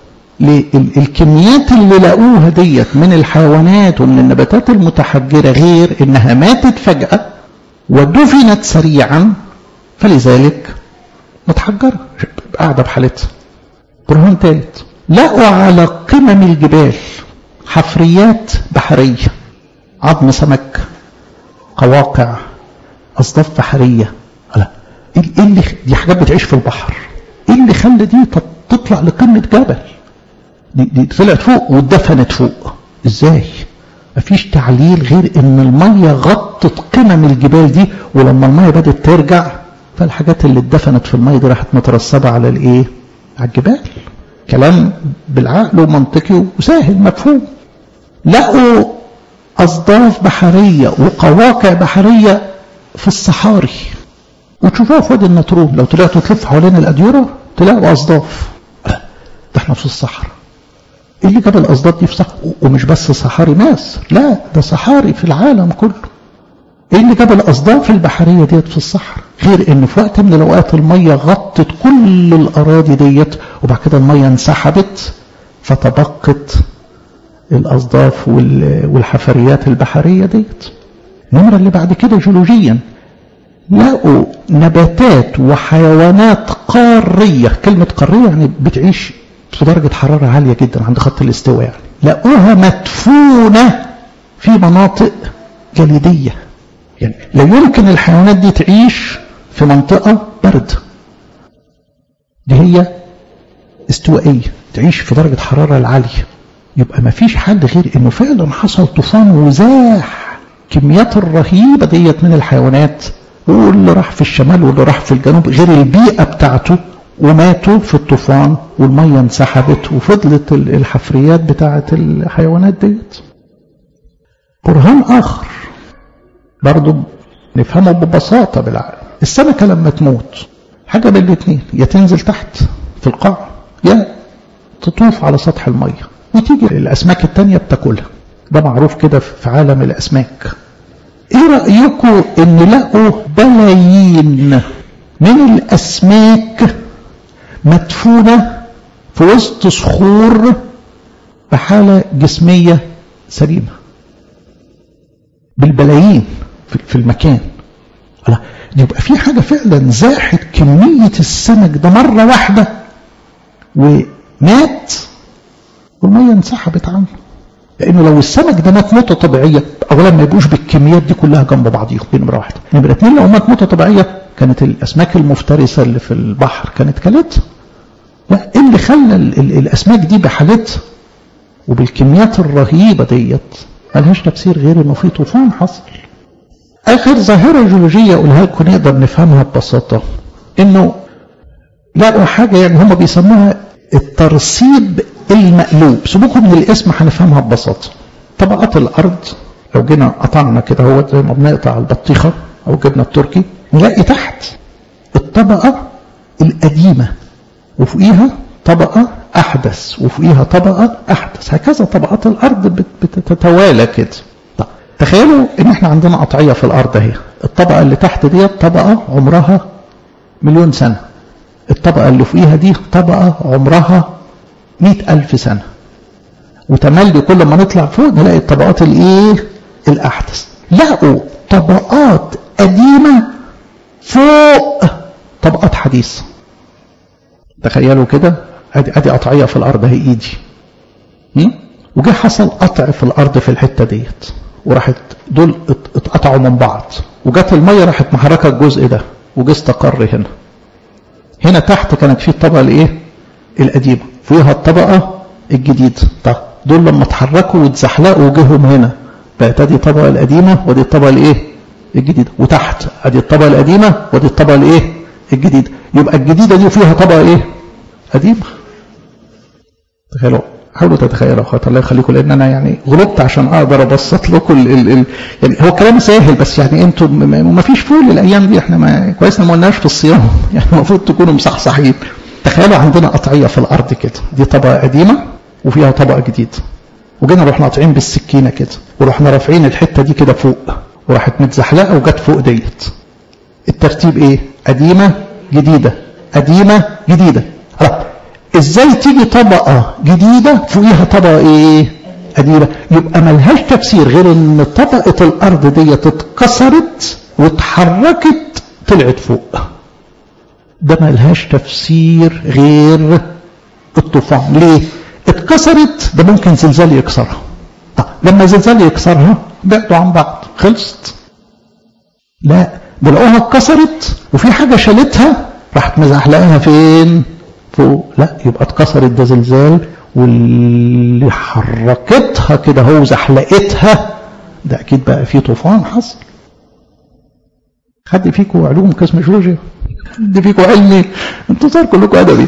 للكميات اللي لقوها ديت من الحيوانات ومن النباتات المتحجره غير انها ماتت فجاه ودفنت سريعا فلذلك متحجره قاعده بحالتها برهان ثالث لقوا على قمم الجبال حفريات بحرية عظم سمك قواقع أصداف بحرية لا ايه اللي دي حاجات بتعيش في البحر ايه اللي خلى دي تطلع لقمة جبل دي, دي طلعت فوق واتدفنت فوق ازاي مفيش تعليل غير ان المية غطت قمم الجبال دي ولما المية بدأت ترجع فالحاجات اللي اتدفنت في المية دي راحت مترسبة على الايه على الجبال كلام بالعقل ومنطقي وسهل مفهوم لقوا أصداف بحرية وقواقع بحرية في الصحاري وتشوفوها في وادي النطرون لو طلعتوا تلف حوالين الأديرة تلاقوا أصداف ده احنا في الصحراء ايه اللي جاب الأصداف دي في صحراء ومش بس صحاري مصر لا ده صحاري في العالم كله ايه اللي جاب الأصداف البحرية ديت في الصحراء غير ان في وقت من الأوقات المية غطت كل الأراضي ديت وبعد كده المية انسحبت فتبقت الأصداف والحفريات البحرية ديت النمرة اللي بعد كده جيولوجيا لقوا نباتات وحيوانات قارية كلمة قارية يعني بتعيش في درجة حرارة عالية جدا عند خط الاستواء يعني لقوها مدفونة في مناطق جليدية يعني لا يمكن الحيوانات دي تعيش في منطقة باردة دي هي استوائية تعيش في درجة حرارة العالية يبقى ما فيش حل غير انه فعلا حصل طوفان وزاح كميات الرهيبة ديت من الحيوانات واللي راح في الشمال واللي راح في الجنوب غير البيئة بتاعته وماتوا في الطوفان والمية انسحبت وفضلت الحفريات بتاعت الحيوانات ديت برهان آخر برضو نفهمه ببساطة بالعقل السمكة لما تموت حاجة من الاثنين يا تنزل تحت في القاع يا تطوف على سطح المية وتيجي الأسماك التانية بتاكلها ده معروف كده في عالم الأسماك ايه رأيكم ان لقوا بلايين من الأسماك مدفونة في وسط صخور بحالة جسمية سليمة بالبلايين في المكان لا يبقى في حاجة فعلا زاحت كمية السمك ده مرة واحدة ومات والمية انسحبت عنه لانه لو السمك ده مات موته طبيعيه اولا ما يبقوش بالكميات دي كلها جنب بعضيهم دي نمره واحده نمره اثنين لو مات موته طبيعيه كانت الاسماك المفترسه اللي في البحر كانت كلتها لا ايه اللي خلى ال ال الاسماك دي بحالتها وبالكميات الرهيبه ديت ملهاش تفسير غير انه في طوفان حصل اخر ظاهره جيولوجيه اقولها لكم نقدر نفهمها ببساطه انه لقوا حاجه يعني هم بيسموها الترسيب المقلوب سيبوكم من الاسم هنفهمها ببساطه طبقات الارض لو جينا قطعنا كده هو زي ما بنقطع البطيخه او الجبنه التركي نلاقي تحت الطبقه القديمه وفوقيها طبقه احدث وفوقيها طبقه احدث هكذا طبقات الارض بتتوالى كده طب تخيلوا ان احنا عندنا قطعيه في الارض اهي الطبقه اللي تحت ديت طبقه عمرها مليون سنه الطبقه اللي فوقيها دي طبقه عمرها مئة ألف سنة وتملي كل ما نطلع فوق نلاقي الطبقات الايه الأحدث لقوا طبقات قديمة فوق طبقات حديثة تخيلوا كده ادي ادي قطعية في الأرض هي ايدي وجه حصل قطع في الأرض في الحتة ديت وراحت دول اتقطعوا من بعض وجت المية راحت محركة الجزء ده وجه استقر هنا هنا تحت كانت فيه الطبقة الايه القديمة فيها الطبقة الجديدة طب دول لما اتحركوا واتزحلقوا وجههم هنا بقت ادي الطبقة القديمة ودي الطبقة الايه الجديدة وتحت ادي الطبقة القديمة ودي الطبقة الايه الجديدة يبقى الجديدة دي فيها طبقة ايه قديمة تخيلوا حاولوا تتخيلوا خاطر الله يخليكم لان انا يعني غلبت عشان اقدر ابسط لكم ال ال ال يعني هو كلام سهل بس يعني انتم ما فيش فول الايام دي احنا ما كويس ما قلناش في الصيام يعني المفروض تكونوا مصحصحين تخيلوا عندنا قطعيه في الارض كده دي طبقه قديمه وفيها طبقه جديده وجينا رحنا قاطعين بالسكينه كده ورحنا رافعين الحته دي كده فوق وراحت متزحلقه وجت فوق ديت الترتيب ايه قديمه جديده قديمه جديده ازاي تيجي طبقة جديدة فوقيها طبقة ايه قديمة يبقى ملهاش تفسير غير ان طبقة الارض دي اتكسرت واتحركت طلعت فوق ده ملهاش تفسير غير الطوفان ليه اتكسرت ده ممكن زلزال يكسرها طب لما زلزال يكسرها بعدوا عن بعض خلصت لا ده لقوها اتكسرت وفي حاجة شالتها راحت مزحلقاها فين فوق لا يبقى اتكسرت ده زلزال واللي حركتها كده هو زحلقتها ده اكيد بقى في طوفان حصل حد فيكم علوم قسم جيولوجيا حد فيكم علمي انتوا صار كلكم ادبي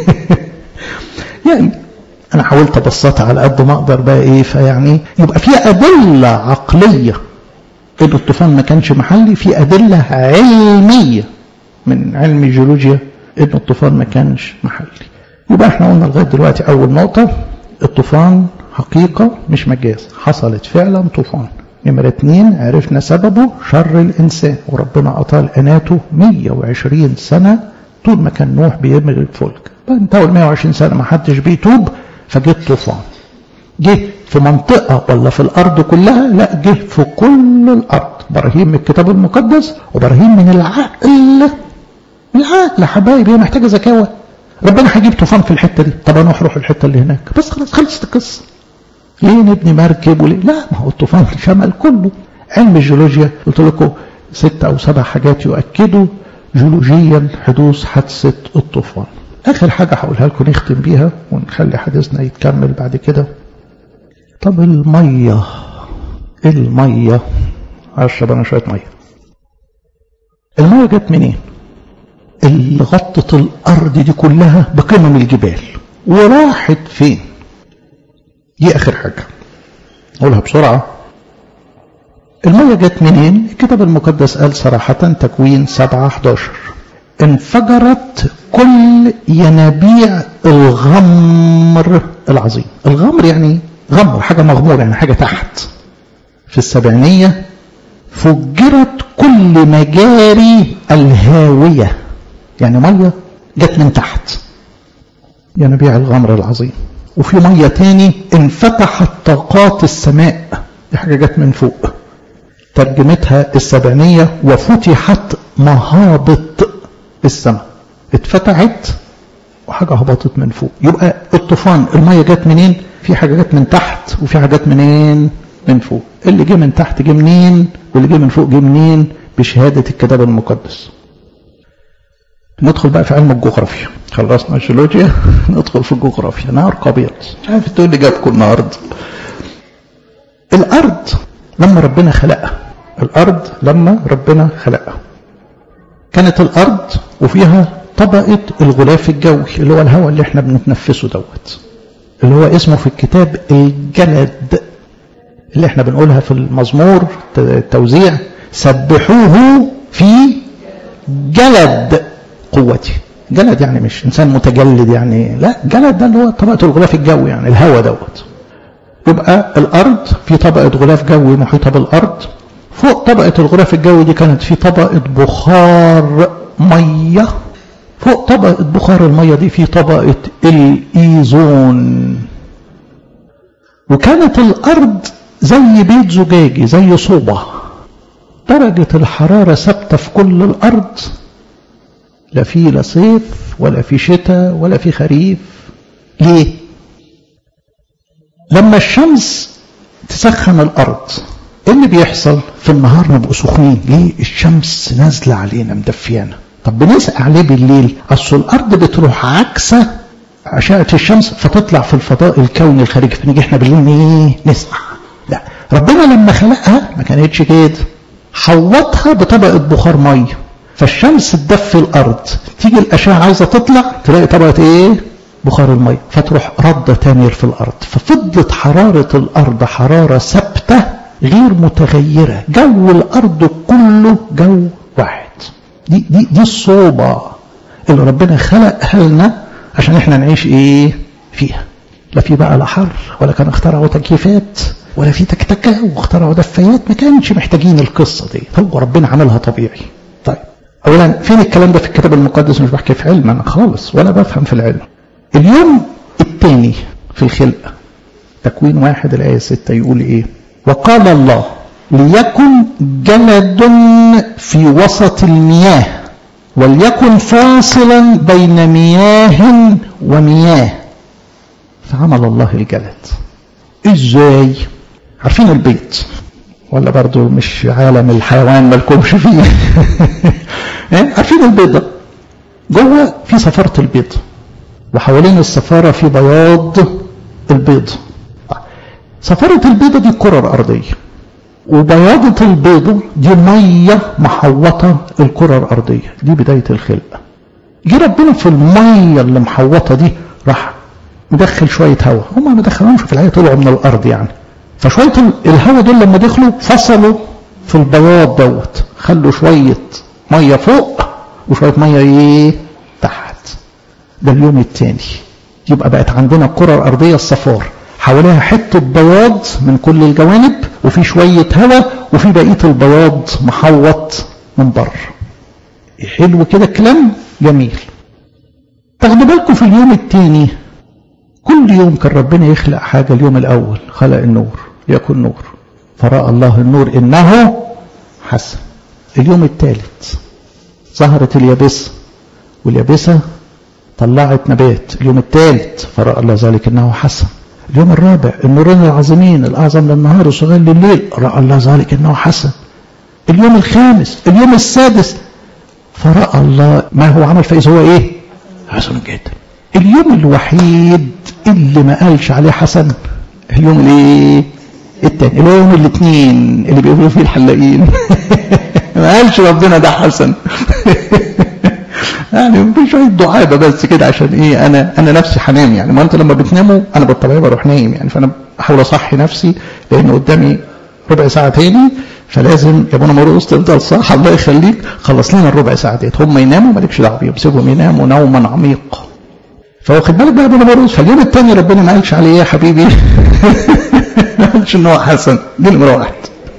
يعني انا حاولت ابسطها على قد ما اقدر بقى ايه فيعني يبقى في ادله عقليه ان الطوفان ما كانش محلي في ادله علميه من علم الجيولوجيا ان الطوفان ما كانش محلي يبقى احنا قلنا لغايه دلوقتي اول نقطه الطوفان حقيقه مش مجاز حصلت فعلا طوفان نمرة اتنين عرفنا سببه شر الإنسان وربنا أطال أناته 120 سنة طول ما كان نوح بيرمي الفلك انتهوا ال 120 سنة ما حدش بيتوب فجه طوفان جه في منطقة ولا في الأرض كلها لا جه في كل الأرض براهين من الكتاب المقدس وبراهين من العقل العقل يا حبايبي هي محتاجه ذكاوه ربنا هيجيب طوفان في الحته دي طب انا اروح الحته اللي هناك بس خلاص خلصت القصه ليه نبني مركب وليه لا ما هو الطوفان شمل كله علم الجيولوجيا قلت لكم ست او سبع حاجات يؤكدوا جيولوجيا حدوث حادثه الطوفان اخر حاجه هقولها لكم نختم بيها ونخلي حديثنا يتكمل بعد كده طب الميه الميه اشرب انا شويه ميه الميه جت منين اللي غطت الأرض دي كلها بقمم الجبال وراحت فين دي آخر حاجة أقولها بسرعة المية جت منين الكتاب المقدس قال صراحة تكوين 7 11 انفجرت كل ينابيع الغمر العظيم الغمر يعني غمر حاجة مغمورة يعني حاجة تحت في السبعينية فجرت كل مجاري الهاوية يعني مية جت من تحت ينابيع الغمر العظيم وفي مية تاني انفتحت طاقات السماء دي حاجة جت من فوق ترجمتها السبعينية وفتحت مهابط السماء اتفتحت وحاجة هبطت من فوق يبقى الطوفان المية جت منين في حاجة جت من تحت وفي حاجة جت منين من فوق اللي جه من تحت جه منين واللي جه من فوق جه منين بشهادة الكتاب المقدس ندخل بقى في علم الجغرافيا خلصنا الجيولوجيا ندخل في الجغرافيا نهار ابيض عارف تقول لي جابكم النهارده الارض لما ربنا خلقها الارض لما ربنا خلقها كانت الارض وفيها طبقه الغلاف الجوي اللي هو الهواء اللي احنا بنتنفسه دوت اللي هو اسمه في الكتاب الجلد اللي احنا بنقولها في المزمور التوزيع سبحوه في جلد قوتي جلد يعني مش انسان متجلد يعني لا جلد ده اللي هو طبقه الغلاف الجوي يعني الهواء دوت يبقى الارض في طبقه غلاف جوي محيطه بالارض فوق طبقه الغلاف الجوي دي كانت في طبقه بخار ميه فوق طبقه بخار الميه دي في طبقه الايزون وكانت الارض زي بيت زجاجي زي صوبه درجه الحراره ثابته في كل الارض لا في لا صيف ولا في شتاء ولا في خريف ليه لما الشمس تسخن الارض ايه اللي بيحصل في النهار نبقوا سخنين ليه الشمس نازله علينا مدفيانا طب بنسقع عليه بالليل اصل الارض بتروح عكسه اشعه الشمس فتطلع في الفضاء الكوني الخارجي فنيجي احنا بالليل ايه نسقع لا ربنا لما خلقها ما كانتش كده حوطها بطبقه بخار ميه فالشمس تدفي الارض تيجي الاشعه عايزه تطلع تلاقي طبقه ايه بخار الميه فتروح رده تانية في الارض ففضلت حراره الارض حراره ثابته غير متغيره جو الارض كله جو واحد دي دي دي الصوبه اللي ربنا خلقها لنا عشان احنا نعيش ايه فيها لا في بقى لا حر ولا كانوا اخترعوا تكييفات ولا في تكتكه واخترعوا دفايات ما كانش محتاجين القصه دي هو ربنا عملها طبيعي طيب اولا فين الكلام ده في الكتاب المقدس مش بحكي في علم انا خالص ولا بفهم في العلم اليوم الثاني في الخلقه تكوين واحد الايه 6 يقول ايه وقال الله ليكن جلد في وسط المياه وليكن فاصلا بين مياه ومياه فعمل الله الجلد ازاي عارفين البيض ولا برضو مش عالم الحيوان مالكمش فيه عارفين البيض ده جوه في صفارة البيض وحوالين الصفارة في بياض البيض صفارة البيضة دي الكرة الأرضية وبياضة البيضة دي مية محوطة الكرة الأرضية دي بداية الخلقة جه ربنا في المية اللي محوطة دي راح مدخل شوية هواء هم ما دخلوش في الحقيقة طلعوا من الأرض يعني فشوية الهواء دول لما دخلوا فصلوا في البياض دوت خلوا شوية مية فوق وشوية مية ايه تحت ده اليوم الثاني يبقى بقت عندنا الكرة الأرضية الصفار حواليها حتة بياض من كل الجوانب وفي شوية هواء وفي بقية البياض محوط من بره حلو كده الكلام جميل تاخدوا بالكم في اليوم الثاني كل يوم كان ربنا يخلق حاجة اليوم الأول خلق النور ليكن نور فرأى الله النور إنه حسن اليوم الثالث ظهرت اليابسة واليابسة طلعت نبات اليوم الثالث فرأى الله ذلك إنه حسن اليوم الرابع النورين العظيمين الأعظم للنهار والصغير لليل رأى الله ذلك إنه حسن اليوم الخامس اليوم السادس فرأى الله ما هو عمل فإذا هو إيه حسن جدا اليوم الوحيد اللي ما قالش عليه حسن اليوم الايه التاني اللي هو يوم الاثنين اللي بيقولوا فيه الحلاقين ما قالش ربنا ده حسن يعني في شويه دعابه بس كده عشان ايه انا انا نفسي هنام يعني ما انت لما بتناموا انا بالطبيعه بروح نايم يعني فانا بحاول اصحي نفسي لان قدامي ربع ساعه تاني فلازم يا ابونا مرقص تفضل صح الله يخليك خلص لنا الربع ساعه ديت هم يناموا مالكش دعوه بيهم سيبهم يناموا نوما عميق فواخد بالك بقى ابونا مرقص فاليوم الثاني ربنا ما قالش عليه يا حبيبي ما قالش ان هو حسن دي نمره واحد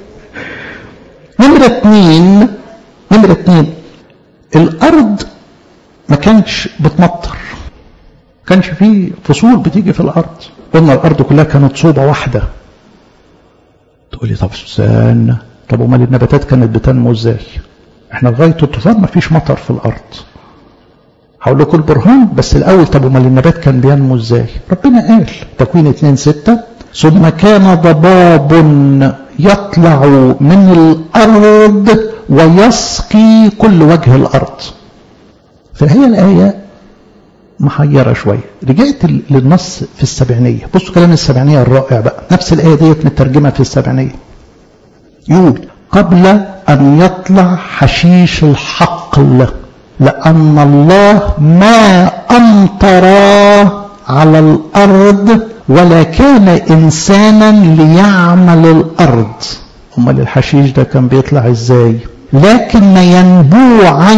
نمره اثنين نمره اثنين الارض ما كانش بتمطر كانش فيه فصول بتيجي في الارض قلنا الارض كلها كانت صوبه واحده تقول لي طب استنى طب امال النباتات كانت بتنمو ازاي احنا لغايه الطوفان ما فيش مطر في الارض هقول لكم البرهان بس الاول طب امال النبات كان بينمو ازاي ربنا قال تكوين 2 6 ثم كان ضباب يطلع من الارض ويسقي كل وجه الارض فهي الايه محيره شويه رجعت للنص في السبعينيه بصوا كلام السبعينيه الرائع بقى نفس الايه ديت مترجمه في السبعينيه يقول قبل ان يطلع حشيش الحقل لأن الله ما أمطر على الأرض ولا كان إنسانا ليعمل الأرض أمال الحشيش ده كان بيطلع إزاي لكن ينبوعا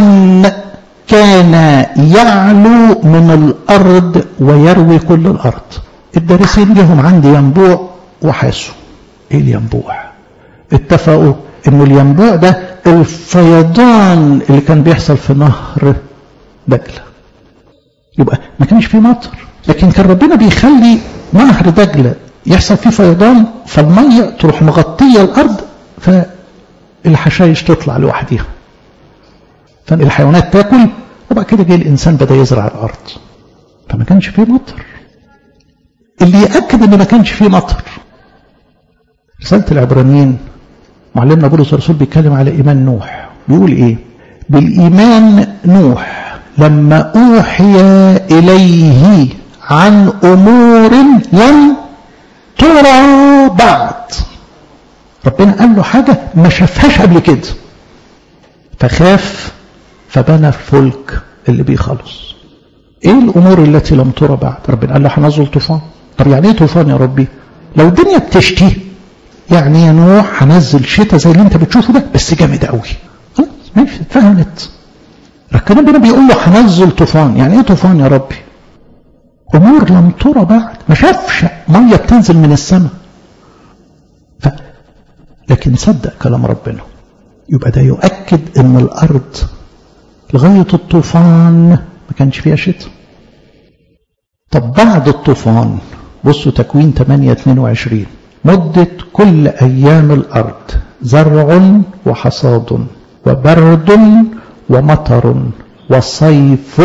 كان يعلو من الأرض ويروي كل الأرض الدارسين لهم عندي ينبوع وحاسوا إيه الينبوع اتفقوا إنه الينبوع ده الفيضان اللي كان بيحصل في نهر دجلة يبقى ما كانش فيه مطر لكن كان ربنا بيخلي نهر دجلة يحصل فيه فيضان فالمية تروح مغطية الأرض فالحشايش تطلع لوحدها فالحيوانات تاكل وبعد كده جه الإنسان بدأ يزرع الأرض فما كانش فيه مطر اللي يأكد إن ما كانش فيه مطر رسالة العبرانيين معلمنا بولس الرسول بيتكلم على إيمان نوح بيقول إيه بالإيمان نوح لما أوحي إليه عن أمور لم ترى بعد ربنا قال له حاجة ما شافهاش قبل كده فخاف فبنى الفلك اللي بيخلص ايه الامور التي لم ترى بعد ربنا قال له هنزل طوفان طب يعني ايه طوفان يا ربي لو الدنيا بتشتي يعني يا نوح هنزل شتاء زي اللي انت بتشوفه ده بس جامد قوي خلاص ماشي اتفهمت ربنا ربنا بيقول له هنزل طوفان يعني ايه طوفان يا ربي امور لم ترى بعد ما شافش ميه بتنزل من السماء ف... لكن صدق كلام ربنا يبقى ده يؤكد ان الارض لغايه الطوفان ما كانش فيها شتاء طب بعد الطوفان بصوا تكوين 8 22 مدة كل أيام الأرض زرع وحصاد وبرد ومطر وصيف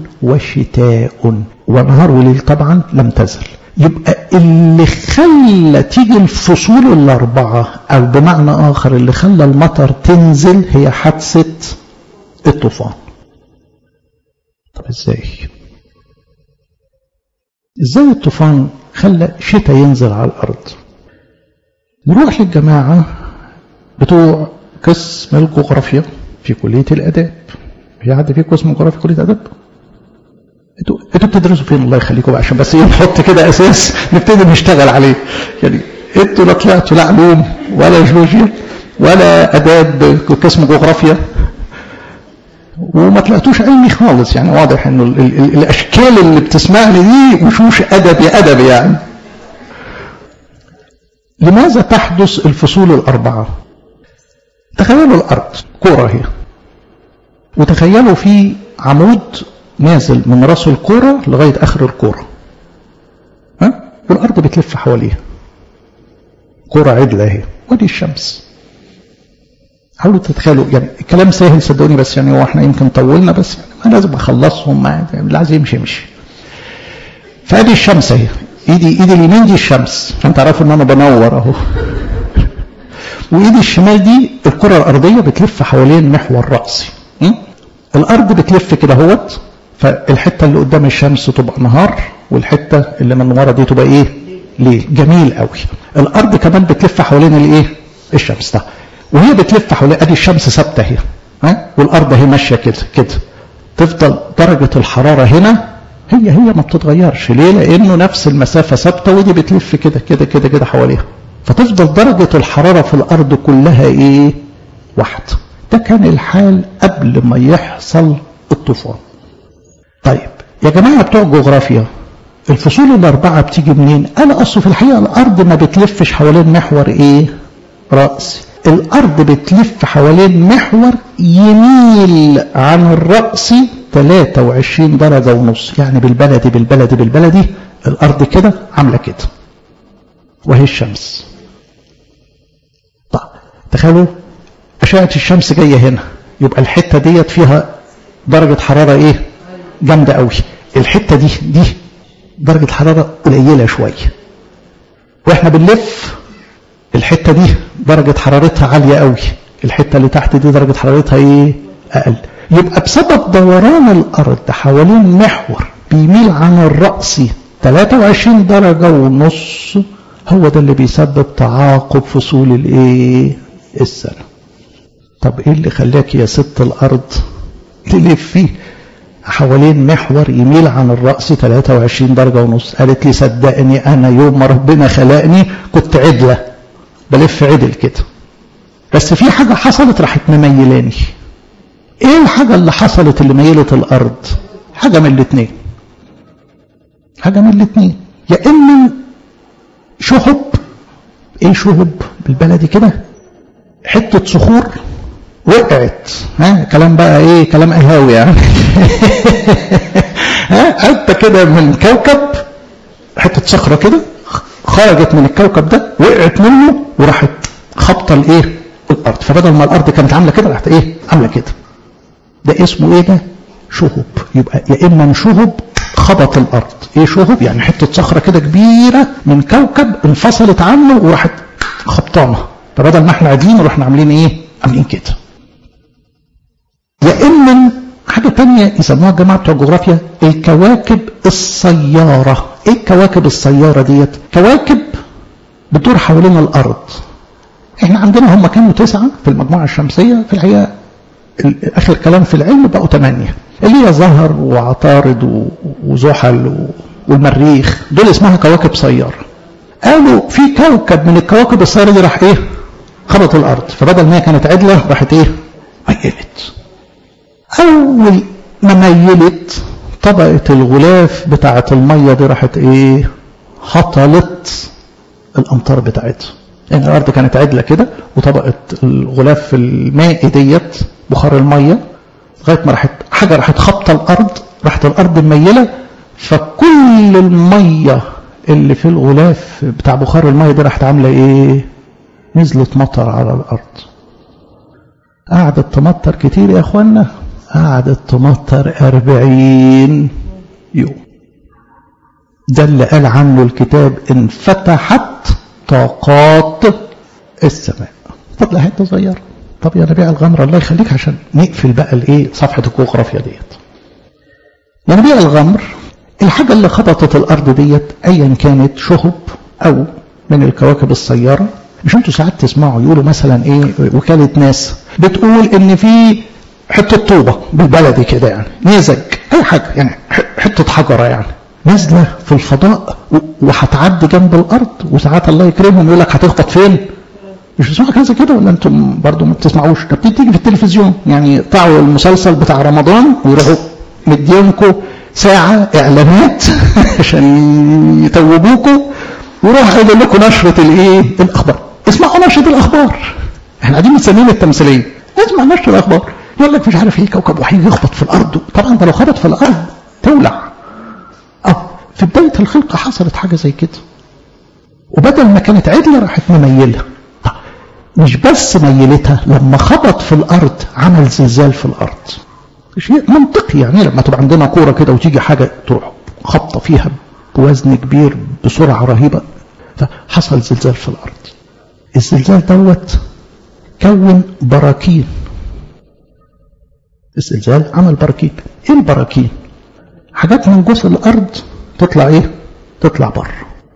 وشتاء ونهار وليل طبعا لم تزل يبقى اللي خلى تيجي الفصول الأربعة أو بمعنى آخر اللي خلى المطر تنزل هي حادثة الطوفان طب ازاي ازاي الطوفان خلى شتاء ينزل على الأرض نروح للجماعة بتوع قسم الجغرافيا في كلية الآداب في حد فيكم اسمه جغرافيا في كلية آداب؟ انتوا انتوا بتدرسوا فين الله يخليكم عشان بس ايه نحط كده اساس نبتدي نشتغل عليه يعني انتوا لا طلعتوا لا علوم ولا جيولوجيا ولا اداب قسم جغرافيا وما طلعتوش علمي خالص يعني واضح انه ال ال الاشكال اللي بتسمعني دي وشوش ادبي ادبي يعني لماذا تحدث الفصول الأربعة تخيلوا الأرض كرة هي وتخيلوا في عمود نازل من راس الكرة لغاية آخر الكرة ها؟ والأرض بتلف حواليها كرة عدلة اهي ودي الشمس حاولوا تتخيلوا يعني الكلام سهل صدقوني بس يعني هو احنا يمكن طولنا بس يعني ما لازم اخلصهم ما اللي عايز يمشي يمشي فادي الشمس اهي ايدي ايدي اليمين دي الشمس عشان تعرفوا ان انا بنور اهو وايدي الشمال دي الكره الارضيه بتلف حوالين محور راسي الارض بتلف كده اهوت فالحته اللي قدام الشمس تبقى نهار والحته اللي من ورا دي تبقى ايه ليل جميل قوي الارض كمان بتلف حوالين الايه الشمس ده وهي بتلف حوالين ادي الشمس ثابته اهي ها والارض اهي ماشيه كده كده تفضل درجه الحراره هنا هي هي ما بتتغيرش ليه لانه نفس المسافه ثابته ودي بتلف كده كده كده كده حواليها فتفضل درجه الحراره في الارض كلها ايه واحده ده كان الحال قبل ما يحصل الطوفان طيب يا جماعه بتوع الجغرافيا الفصول الاربعه بتيجي منين قال اصل في الحقيقه الارض ما بتلفش حوالين محور ايه راسي الارض بتلف حوالين محور يميل عن الراس 23 درجة ونص يعني بالبلدي بالبلدي بالبلدي الأرض كده عاملة كده وهي الشمس طيب تخيلوا أشعة الشمس جاية هنا يبقى الحتة ديت فيها درجة حرارة إيه جامده قوي الحته دي دي درجه حراره قليله شويه واحنا بنلف الحته دي درجه حرارتها عاليه قوي الحته اللي تحت دي درجه حرارتها ايه اقل يبقى بسبب دوران الارض حوالين محور بيميل عن الراس 23 درجه ونص هو ده اللي بيسبب تعاقب فصول الايه السنه طب ايه اللي خلاك يا ست الارض تلفي حوالين محور يميل عن الرأس 23 درجة ونص قالت لي صدقني أنا يوم ما ربنا خلقني كنت عدلة بلف عدل كده بس في حاجة حصلت راحت مميلاني ايه الحاجة اللي حصلت اللي ميلت الأرض حاجة من الاتنين حاجة من الاتنين يا إما شهب ايه شهب بالبلدي كده حتة صخور وقعت ها كلام بقى ايه كلام قهاوي يعني ها حته كده من كوكب حته صخره كده خرجت من الكوكب ده وقعت منه وراحت خبطه الايه الارض فبدل ما الارض كانت عامله كده راحت ايه عامله كده ده اسمه ايه ده شهب يبقى يا اما شهب خبط الارض ايه شهب يعني حته صخره كده كبيره من كوكب انفصلت عنه وراحت خبطانه فبدل ما احنا قاعدين رحنا عاملين ايه عاملين كده يا اما حاجه تانية يسموها الجماعه بتوع الجغرافيا الكواكب السياره ايه الكواكب السياره ديت كواكب بتدور حوالين الارض احنا عندنا هم كانوا تسعه في المجموعه الشمسيه في الحقيقه اخر كلام في العلم بقوا ثمانيه اللي هي زهر وعطارد وزحل والمريخ دول اسمها كواكب سياره قالوا في كوكب من الكواكب السياره دي راح ايه خبط الارض فبدل ما هي كانت عدله راحت ايه ميلت اول ما ميلت طبقه الغلاف بتاعه الميه دي راحت ايه هطلت الامطار بتاعتها يعني الارض كانت عدله كده وطبقه الغلاف المائي ديت بخار الميه لغايه ما راحت حاجه راحت خبطه الارض راحت الارض مميله فكل الميه اللي في الغلاف بتاع بخار الميه دي راحت عامله ايه نزلت مطر على الارض قعدت تمطر كتير يا اخوانا قعدت تمطر أربعين يوم ده اللي قال عنه الكتاب انفتحت طاقات السماء فضل حته صغيره طب يا نبيع الغمر الله يخليك عشان نقفل بقى الايه صفحه الجغرافيا ديت يا نبيع الغمر الحاجه اللي خبطت الارض ديت ايا كانت شهب او من الكواكب السياره مش انتوا ساعات تسمعوا يقولوا مثلا ايه وكاله ناس بتقول ان في حته طوبه بالبلدي كده يعني نيزك اي حاجه يعني حته حجره يعني نازله في الفضاء وهتعدي جنب الارض وساعات الله يكرمهم يقول لك هتخبط فين؟ مش بتسمعوا حاجه زي كده ولا انتم برضه ما بتسمعوش؟ ده بتيجي في التلفزيون يعني طلعوا المسلسل بتاع رمضان ويروحوا مدينكم ساعه اعلانات عشان يتوبوكوا ويروح قايل لكم نشره الايه؟ الاخبار. اسمعوا نشره الاخبار. احنا قاعدين مستنيين التمثيليه. اسمع نشره الاخبار. يقول لك مش عارف ايه كوكب وحيد يخبط في الارض طبعا ده لو خبط في الارض تولع اه في بدايه الخلقه حصلت حاجه زي كده وبدل ما كانت عدله راحت مميله مش بس ميلتها لما خبط في الارض عمل زلزال في الارض شيء منطقي يعني لما تبقى عندنا كوره كده وتيجي حاجه تروح خبطه فيها بوزن كبير بسرعه رهيبه فحصل زلزال في الارض الزلزال دوت كون براكين الزلزال عمل براكين ايه البراكين حاجات من جزء الارض تطلع ايه تطلع بره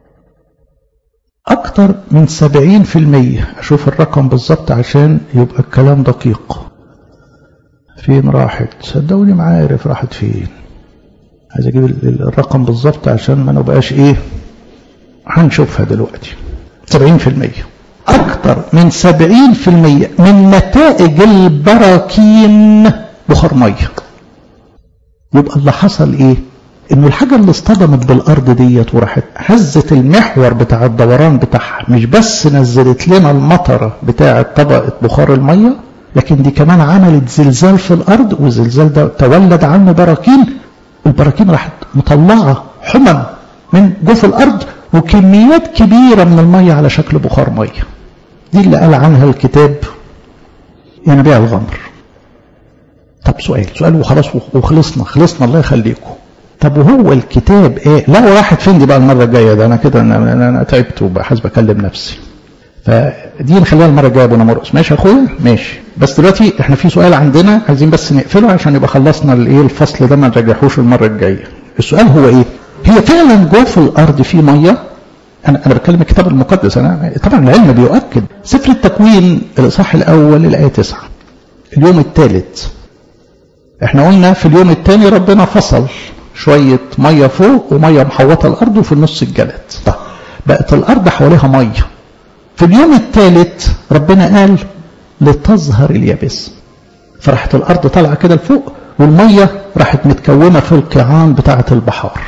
اكتر من سبعين في المية اشوف الرقم بالظبط عشان يبقى الكلام دقيق فين راحت صدقوني ما عارف راحت فين عايز اجيب الرقم بالظبط عشان ما نبقاش ايه هنشوفها دلوقتي سبعين في المية اكتر من سبعين في المية من نتائج البراكين بخار ميه يبقى اللي حصل ايه انه الحاجة اللي اصطدمت بالارض ديت وراحت هزت المحور بتاع الدوران بتاعها مش بس نزلت لنا المطرة بتاعة طبقة بخار المية لكن دي كمان عملت زلزال في الارض والزلزال ده تولد عنه براكين البراكين راحت مطلعة حمم من جوف الارض وكميات كبيرة من المية على شكل بخار مية دي اللي قال عنها الكتاب ينبيع الغمر طب سؤال سؤال وخلاص وخلصنا خلصنا الله يخليكم طب وهو الكتاب ايه لا واحد فين دي بقى المره الجايه ده انا كده انا, أنا, أنا تعبت وحاسس بكلم نفسي فدي نخليها المره الجايه يا ابونا مرقس ماشي يا اخويا ماشي بس دلوقتي احنا في سؤال عندنا عايزين بس نقفله عشان يبقى خلصنا الايه الفصل ده ما نرجعوش المره الجايه السؤال هو ايه هي فعلا جوه في الارض في ميه انا انا بتكلم الكتاب المقدس انا طبعا العلم بيؤكد سفر التكوين الاصحاح الاول الايه 9 اليوم الثالث احنا قلنا في اليوم الثاني ربنا فصل شويه ميه فوق وميه محوطه الارض وفي النص الجلد طب بقت الارض حواليها ميه في اليوم الثالث ربنا قال لتظهر اليابس فراحت الارض طالعه كده لفوق والميه راحت متكونه في القيعان بتاعه البحار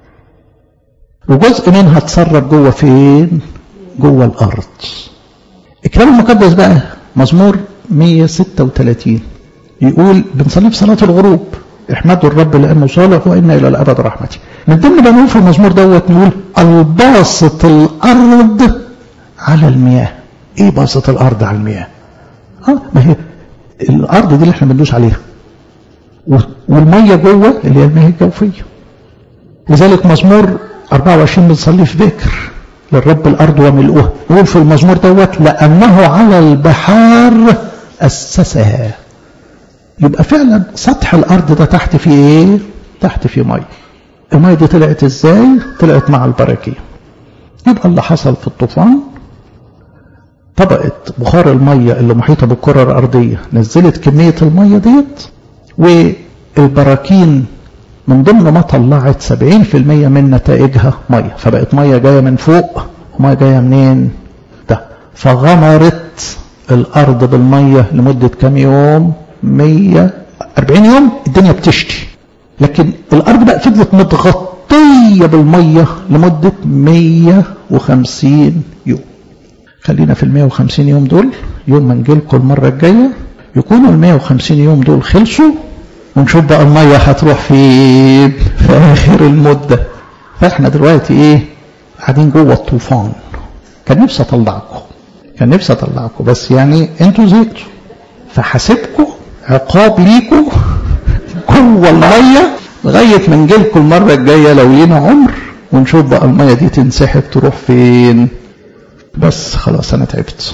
وجزء منها اتسرب جوه فين جوه الارض الكتاب المقدس بقى مزمور 136 يقول بنصلي في صلاه الغروب احمدوا الرب لانه صالح وان الى الابد رحمته من ضمن ما نقول في المزمور دوت نقول الباسط الارض على المياه ايه باسط الارض على المياه اه ما هي الارض دي اللي احنا بندوس عليها والميه جوه اللي هي المياه الجوفيه لذلك مزمور 24 بنصلي في ذكر للرب الارض وملؤها نقول في المزمور دوت لانه على البحار اسسها يبقى فعلا سطح الارض ده تحت فيه ايه تحت فيه ميه الميه دي طلعت ازاي طلعت مع البراكين يبقى اللي حصل في الطوفان طبقة بخار المية اللي محيطة بالكرة الأرضية نزلت كمية المية ديت والبراكين من ضمن ما طلعت 70% من نتائجها مية فبقت مية جاية من فوق ومية جاية منين ده فغمرت الأرض بالمية لمدة كام يوم 140 يوم الدنيا بتشتي لكن الأرض بقى فضلت متغطية بالمية لمدة 150 يوم خلينا في ال 150 يوم دول يوم ما نجيلكم المرة الجاية يكونوا ال 150 يوم دول خلصوا ونشوف بقى المية هتروح فين في آخر المدة فاحنا دلوقتي ايه قاعدين جوه الطوفان كان نفسي اطلعكم كان نفسي اطلعكم بس يعني انتوا زهقتوا فحاسبكم عقاب ليكم جوه المية لغاية ما نجيلكم المرة الجاية لو لينا عمر ونشوف بقى المية دي تنسحب تروح فين بس خلاص أنا تعبت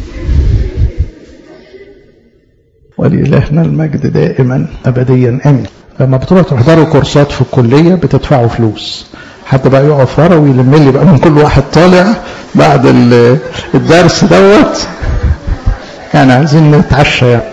ولإلهنا المجد دائما أبديا آمين لما بتروحوا تحضروا كورسات في الكلية بتدفعوا فلوس حد بقى يقف ورا ويلم لي بقى من كل واحد طالع بعد الدرس دوت يعني عايزين نتعشى يعني